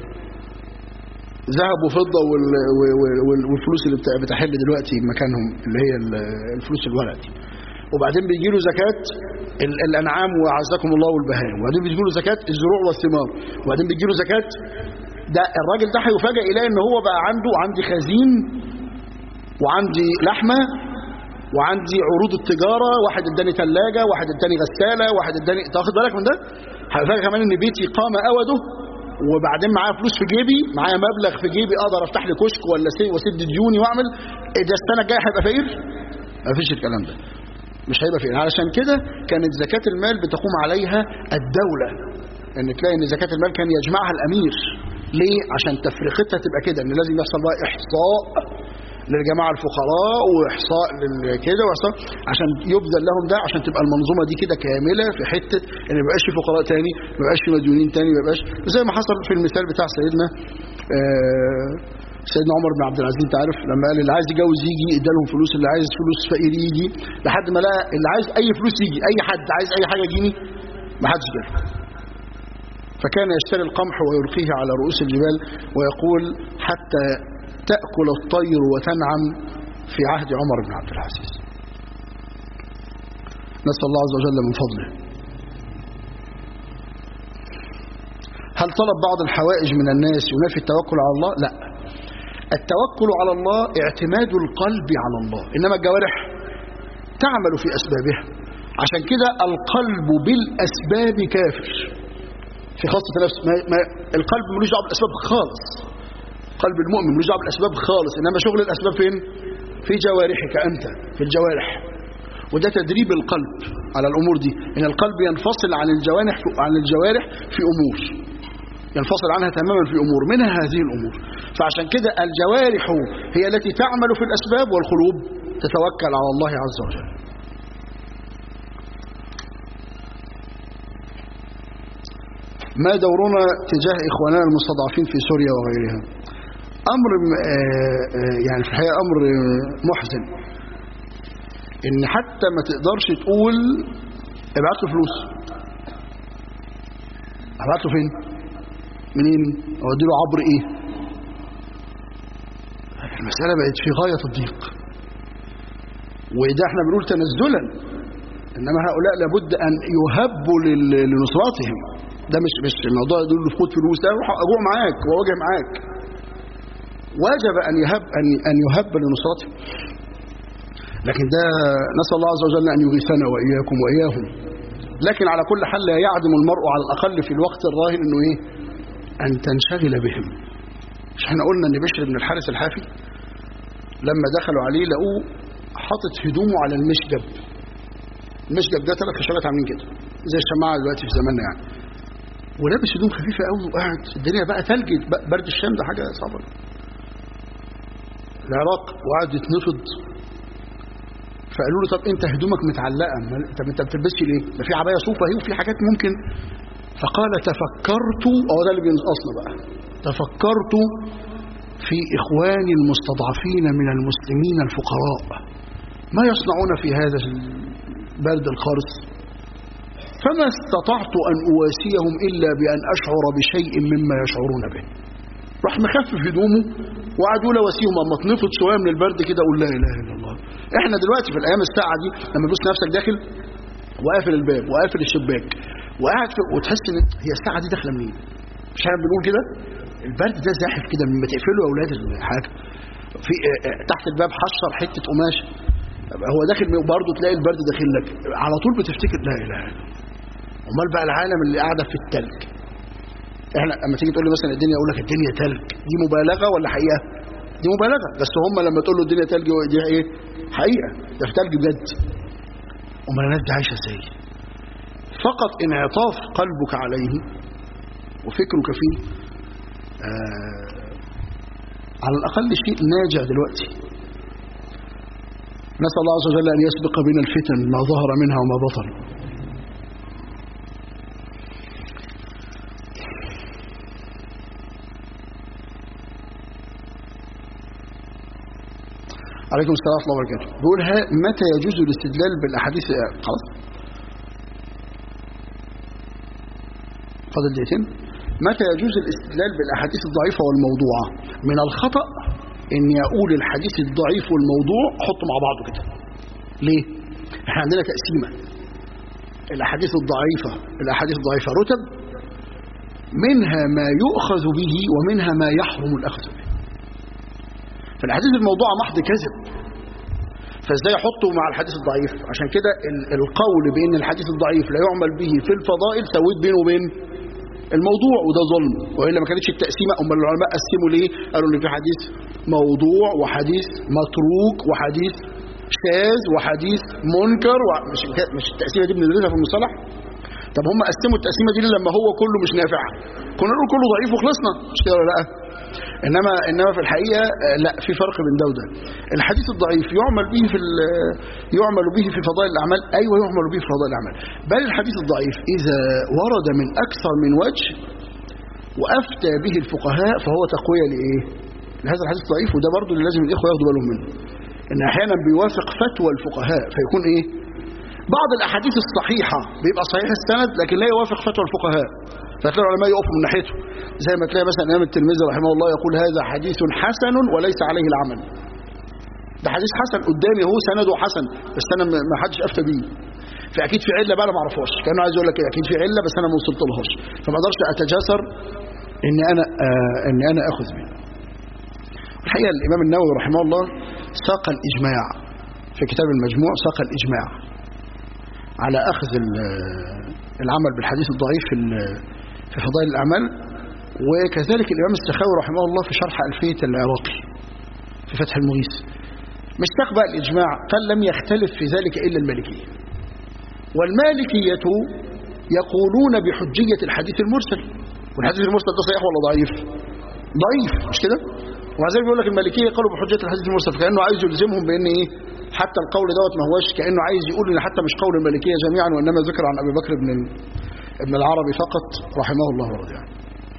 ذهب وفضه والفلوس اللي بتحل دلوقتي مكانهم اللي هي الفلوس الورق دي وبعدين بيجي له زكاه الانعام وعزكم الله والبهائم وبعدين بيجي له زكاه الزروع والثمار وبعدين بيجي له زكاه ده الراجل ده هيفاجئ يلاقي ان هو بقى عنده عندي خزين وعندي لحمه وعندي عروض التجاره واحد اداني ثلاجه واحد اداني غساله واحد اداني تاخد بالك من ده هيفاجئ كمان ان بيتي قام اوده وبعدين معايا فلوس في جيبي معايا مبلغ في جيبي اقدر افتح لي كشك ولا واسد ديوني واعمل ده السنه الجايه هيبقى فقير مفيش الكلام ده مش هيبقى فقير علشان كده كانت زكاه المال بتقوم عليها الدوله ان تلاقي ان زكاه المال كان يجمعها الامير ليه عشان تفرقتها تبقى كده ان لازم يحصل بقى احصاء للجماعه الفقراء واحصاء كده واحصاء عشان يبذل لهم ده عشان تبقى المنظومه دي كده كامله في حته ان ما يبقاش في فقراء تاني ما يبقاش في مديونين تاني ما يبقاش زي ما حصل في المثال بتاع سيدنا آه سيدنا عمر بن عبد العزيز انت عارف لما قال اللي عايز يجوز يجي ادالهم فلوس اللي عايز فلوس فقير يجي لحد ما لقى اللي عايز اي فلوس يجي اي حد عايز اي حاجه يجيني ما حدش جاله فكان يشتري القمح ويلقيه على رؤوس الجبال ويقول حتى تأكل الطير وتنعم في عهد عمر بن عبد العزيز نسأل الله عز وجل من فضله هل طلب بعض الحوائج من الناس ينافي التوكل على الله لا التوكل على الله اعتماد القلب على الله إنما الجوارح تعمل في أسبابها عشان كده القلب بالأسباب كافر في خاصة نفس ما ما القلب ملوش دعوه بالأسباب خالص قلب المؤمن ملوش دعوه بالأسباب خالص إنما شغل الأسباب فين في جوارحك أنت في الجوارح وده تدريب القلب على الأمور دي إن القلب ينفصل عن الجوانح عن الجوارح في أمور ينفصل عنها تماما في أمور منها هذه الأمور فعشان كده الجوارح هي التي تعمل في الأسباب والقلوب تتوكل على الله عز وجل ما دورنا تجاه إخواننا المستضعفين في سوريا وغيرها أمر يعني في الحقيقة أمر محزن إن حتى ما تقدرش تقول ابعت له فلوس ابعت له فين منين اودي له عبر ايه المسألة بقت في غاية الضيق وده احنا بنقول تنزلا انما هؤلاء لابد ان يهبوا لنصرتهم ده مش مش الموضوع يقول له خد فلوس لا روح اجوع معاك واواجه معاك واجب ان يهب ان ان يهب لنصرتهم لكن ده نسال الله عز وجل ان يغيثنا واياكم واياهم لكن على كل حال لا يعدم المرء على الاقل في الوقت الراهن انه ايه ان تنشغل بهم مش احنا قلنا ان بشر بن الحارث الحافي لما دخلوا عليه لقوه حاطط هدومه على المشجب المشجب ده ثلاث خشبات عاملين كده زي الشماعه دلوقتي في زماننا يعني ولابس هدوم خفيفه قوي وقاعد الدنيا بقى ثلج برد الشام ده حاجه صعبه العراق وقعد يتنفض فقالوا له طب انت هدومك متعلقه طب انت بتلبسش ليه؟ ده في عبايه صوفه اهي وفي حاجات ممكن فقال تفكرت او ده اللي بينقصنا بقى تفكرت في اخواني المستضعفين من المسلمين الفقراء ما يصنعون في هذا البرد القارس فما استطعت ان اواسيهم الا بان اشعر بشيء مما يشعرون به راح مخفف هدومه وقعد يقول وسيهم اما تنفض شويه من البرد كده اقول لا اله الا الله احنا دلوقتي في الايام الساعه دي لما تبص نفسك داخل وقافل الباب وقافل الشباك وقاعد في وتحس ان هي الساعه دي داخله منين مش احنا بنقول كده البرد ده زاحف كده لما تقفله يا اولاد الحاجه في اه اه تحت الباب حشر حته قماش هو داخل برضه تلاقي البرد داخل لك على طول بتفتكر لا اله الا الله امال بقى العالم اللي قاعده في التلج احنا لما تيجي تقول لي مثلا الدنيا اقول لك الدنيا تلج دي مبالغه ولا حقيقه دي مبالغه بس هم لما تقول له الدنيا تلج دي ايه حقيقه ده في تلج بجد امال الناس دي عايشه ازاي فقط انعطاف قلبك عليه وفكرك فيه آه على الاقل شيء ناجع دلوقتي نسال الله عز وجل ان يسبق بنا الفتن ما ظهر منها وما بطن عليكم السلام ورحمه الله وبركاته بيقول متى يجوز الاستدلال بالاحاديث خلاص فاضل دقيقتين متى يجوز الاستدلال بالاحاديث الضعيفه والموضوعه من الخطا اني اقول الحديث الضعيف والموضوع احطه مع بعضه كده ليه احنا عندنا تقسيمه الاحاديث الضعيفه الاحاديث الضعيفه رتب منها ما يؤخذ به ومنها ما يحرم الاخذ به فالحديث الموضوع محض كذب فازاي احطه مع الحديث الضعيف عشان كده القول بان الحديث الضعيف لا يعمل به في الفضائل سويت بينه وبين الموضوع وده ظلم والا ما كانتش التقسيمه امال العلماء قسموا ليه قالوا ان في حديث موضوع وحديث متروك وحديث شاذ وحديث منكر مش مش التقسيمه دي بندرسها في المصطلح طب هم قسموا التقسيمه دي لما هو كله مش نافع كنا نقول كله ضعيف وخلصنا مش كده ولا لا انما انما في الحقيقه لا في فرق بين ده وده الحديث الضعيف يعمل به في يعمل به في فضائل الاعمال ايوه يعمل به في فضائل الاعمال بل الحديث الضعيف اذا ورد من اكثر من وجه وافتى به الفقهاء فهو تقويه لايه لهذا الحديث الضعيف وده برضه اللي لازم الاخوه ياخدوا بالهم منه ان احيانا بيوافق فتوى الفقهاء فيكون ايه بعض الاحاديث الصحيحه بيبقى صحيح السند لكن لا يوافق فتوى الفقهاء فتلاقي العلماء يقفوا من ناحيته زي ما تلاقي مثلا الامام الترمذي رحمه الله يقول هذا حديث حسن وليس عليه العمل ده حديث حسن قدامي هو سنده حسن بس انا ما حدش افتى بيه فاكيد في عله بقى انا ما اعرفهاش كانه عايز يقول لك اكيد في عله بس انا ما وصلتلهاش فما اقدرش اتجاسر ان انا آه ان انا اخذ به الحقيقه الامام النووي رحمه الله ساق الاجماع في كتاب المجموع ساق الاجماع على اخذ العمل بالحديث الضعيف في في فضائل الأعمال وكذلك الإمام السخاوي رحمه الله في شرح ألفية العراقي في فتح المغيث مش تقبل الإجماع قال لم يختلف في ذلك إلا المالكية والمالكية يقولون بحجية الحديث المرسل والحديث المرسل ده صحيح ولا ضعيف ضعيف مش كده ومع ذلك بيقول لك المالكية قالوا بحجية الحديث المرسل فكأنه عايز يلزمهم بأن إيه حتى القول دوت ما هوش كأنه عايز يقول إن حتى مش قول المالكية جميعا وإنما ذكر عن أبي بكر بن ابن العربي فقط رحمه الله ورضي عنه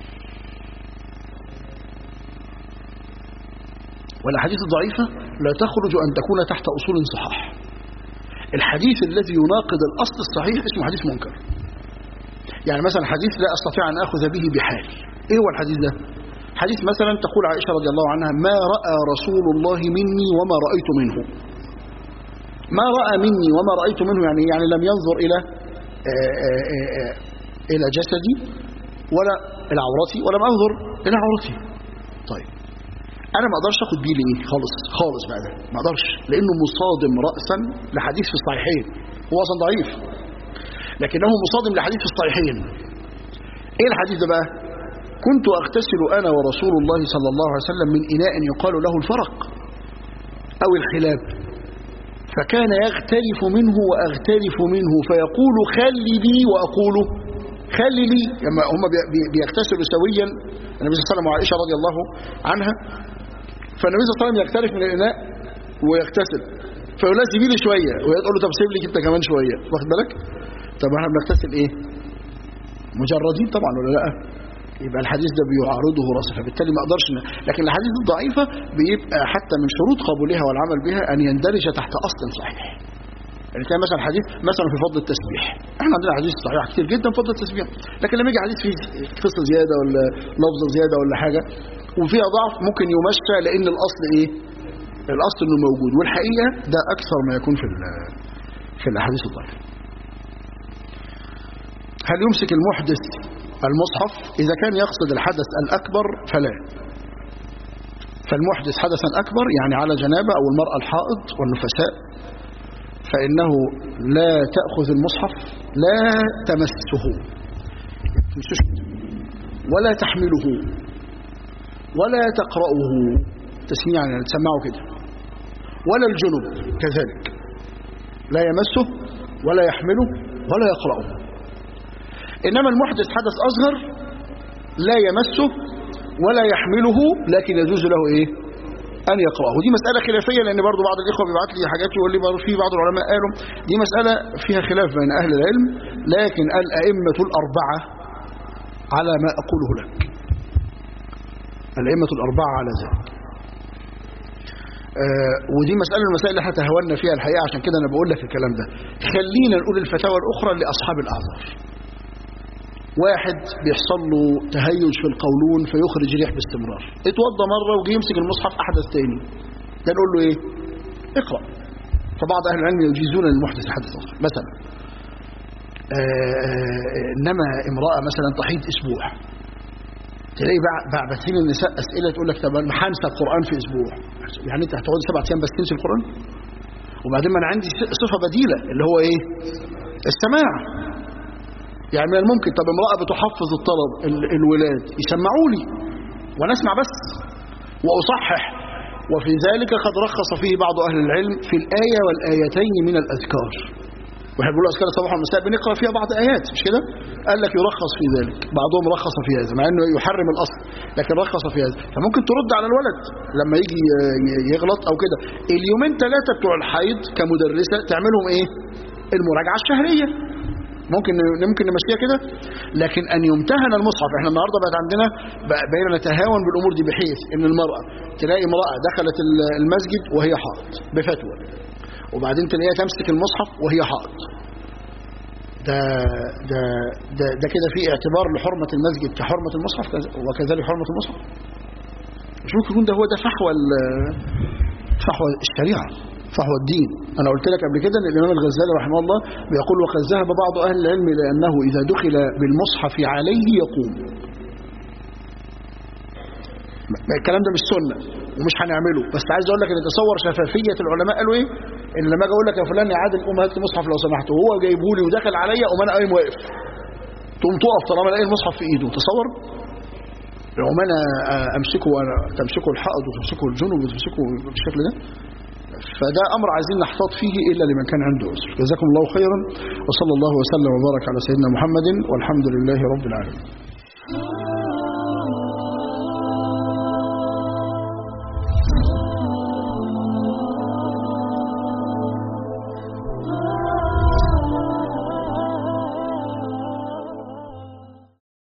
والأحاديث الضعيفة لا تخرج أن تكون تحت أصول صحاح الحديث الذي يناقض الأصل الصحيح اسمه حديث منكر يعني مثلا حديث لا أستطيع أن أخذ به بحال إيه هو الحديث ده حديث مثلا تقول عائشة رضي الله عنها ما رأى رسول الله مني وما رأيت منه ما رأى مني وما رأيت منه يعني يعني لم ينظر إلى آآ آآ إلى جسدي ولا إلى عورتي ولم أنظر إلى عورتي طيب أنا ما أقدرش أخد بيه ليه خالص خالص بقى ده ما أقدرش لأنه مصادم رأسا لحديث في الصحيحين هو أصلا ضعيف لكنه مصادم لحديث في الصحيحين إيه الحديث ده بقى كنت أغتسل أنا ورسول الله صلى الله عليه وسلم من إناء يقال له الفرق أو الخلاب فكان يغترف منه وأغترف منه فيقول خلي لي وأقول خلي لي لما هم بيغتسلوا سويا النبي صلى الله عليه وسلم وعائشة رضي الله عنها فالنبي صلى الله عليه وسلم يغترف من الإناء ويغتسل فيقول لها سيبي لي شوية وهي تقول له طب سيب لي انت كمان شوية واخد بالك طب احنا بنغتسل ايه مجردين طبعا ولا لا يبقى الحديث ده بيعارضه راسه فبالتالي ما اقدرش لكن الحديث الضعيفة بيبقى حتى من شروط قبولها والعمل بها أن يندرج تحت أصل صحيح يعني تلاقي مثلا حديث مثلا في فضل التسبيح احنا عندنا حديث صحيح كتير جدا في فضل التسبيح لكن لما يجي حديث فيه قصه زياده ولا لفظه زياده ولا حاجه وفيها ضعف ممكن يمشى لان الاصل ايه الاصل انه موجود والحقيقه ده اكثر ما يكون في في الاحاديث الضعيفه هل يمسك المحدث المصحف اذا كان يقصد الحدث الاكبر فلا فالمحدث حدثا اكبر يعني على جنابه او المراه الحائض والنفساء فانه لا تاخذ المصحف لا تمسه ولا تحمله ولا تقرأه تسميع يعني تسمعه كده ولا الجنب كذلك لا يمسه ولا يحمله ولا يقرأه إنما المحدث حدث أصغر لا يمسه ولا يحمله لكن يجوز له إيه أن يقرأه دي مسألة خلافية لأن برضو بعض الإخوة بيبعت لي حاجات يقول لي في بعض العلماء قالوا دي مسألة فيها خلاف بين أهل العلم لكن الأئمة الأربعة على ما أقوله لك الأئمة الأربعة على ذلك آه ودي مسألة من المسائل اللي احنا تهاونا فيها الحقيقة عشان كده أنا بقول لك الكلام ده خلينا نقول الفتاوى الأخرى لأصحاب الأعذار واحد بيحصل له تهيج في القولون فيخرج ريح باستمرار اتوضى مرة وجي يمسك المصحف أحدث تاني ده نقول له ايه اقرأ فبعض أهل العلم يجيزون المحدث حدث آخر مثلا إنما امرأة مثلا تحيض أسبوع تلاقي بعد بتسيب النساء أسئلة تقول لك طب أنا هنسى القرآن في أسبوع يعني أنت هتقعد سبع أيام بس تنسي القرآن وبعدين ما أنا عندي صفة بديلة اللي هو إيه السماع يعني من الممكن طب امرأة بتحفظ الطلب الولاد يسمعوا لي وأنا أسمع بس وأصحح وفي ذلك قد رخص فيه بعض أهل العلم في الآية والآيتين من الأذكار واحنا بنقول اذكار الصباح والمساء بنقرا فيها بعض ايات مش كده قال لك يرخص في ذلك بعضهم رخص في هذا مع انه يحرم الاصل لكن رخص في هذا فممكن ترد على الولد لما يجي يغلط او كده اليومين ثلاثه بتوع الحيض كمدرسه تعملهم ايه المراجعه الشهريه ممكن ممكن نمشيها كده لكن ان يمتهن المصحف احنا النهارده بقت عندنا بقينا نتهاون بالامور دي بحيث ان المراه تلاقي امراه دخلت المسجد وهي حائض بفتوى وبعدين تلاقيها تمسك المصحف وهي حائض ده ده ده, ده كده في اعتبار لحرمة المسجد كحرمة المصحف وكذلك حرمة المصحف مش ممكن يكون ده هو ده فحوى فحوى الشريعة فحوى الدين أنا قلت لك قبل كده أن الإمام الغزالي رحمه الله بيقول وقد ذهب بعض أهل العلم لأنه إذا دخل بالمصحف عليه يقوم الكلام ده مش سنة ومش هنعمله بس عايز اقول لك ان تصور شفافيه العلماء قالوا ايه ان لما اجي اقول لك يا فلان يا عادل قوم هات المصحف لو سمحت وهو جايبه لي ودخل عليا قوم انا قايم واقف تقوم تقف طالما الاقي المصحف في ايده تصور لو انا امسكه وانا تمسكه الحائض وتمسكه الجنوب وتمسكه بالشكل ده فده امر عايزين نحتاط فيه الا لمن كان عنده عذر جزاكم الله خيرا وصلى الله وسلم وبارك على سيدنا محمد والحمد لله رب العالمين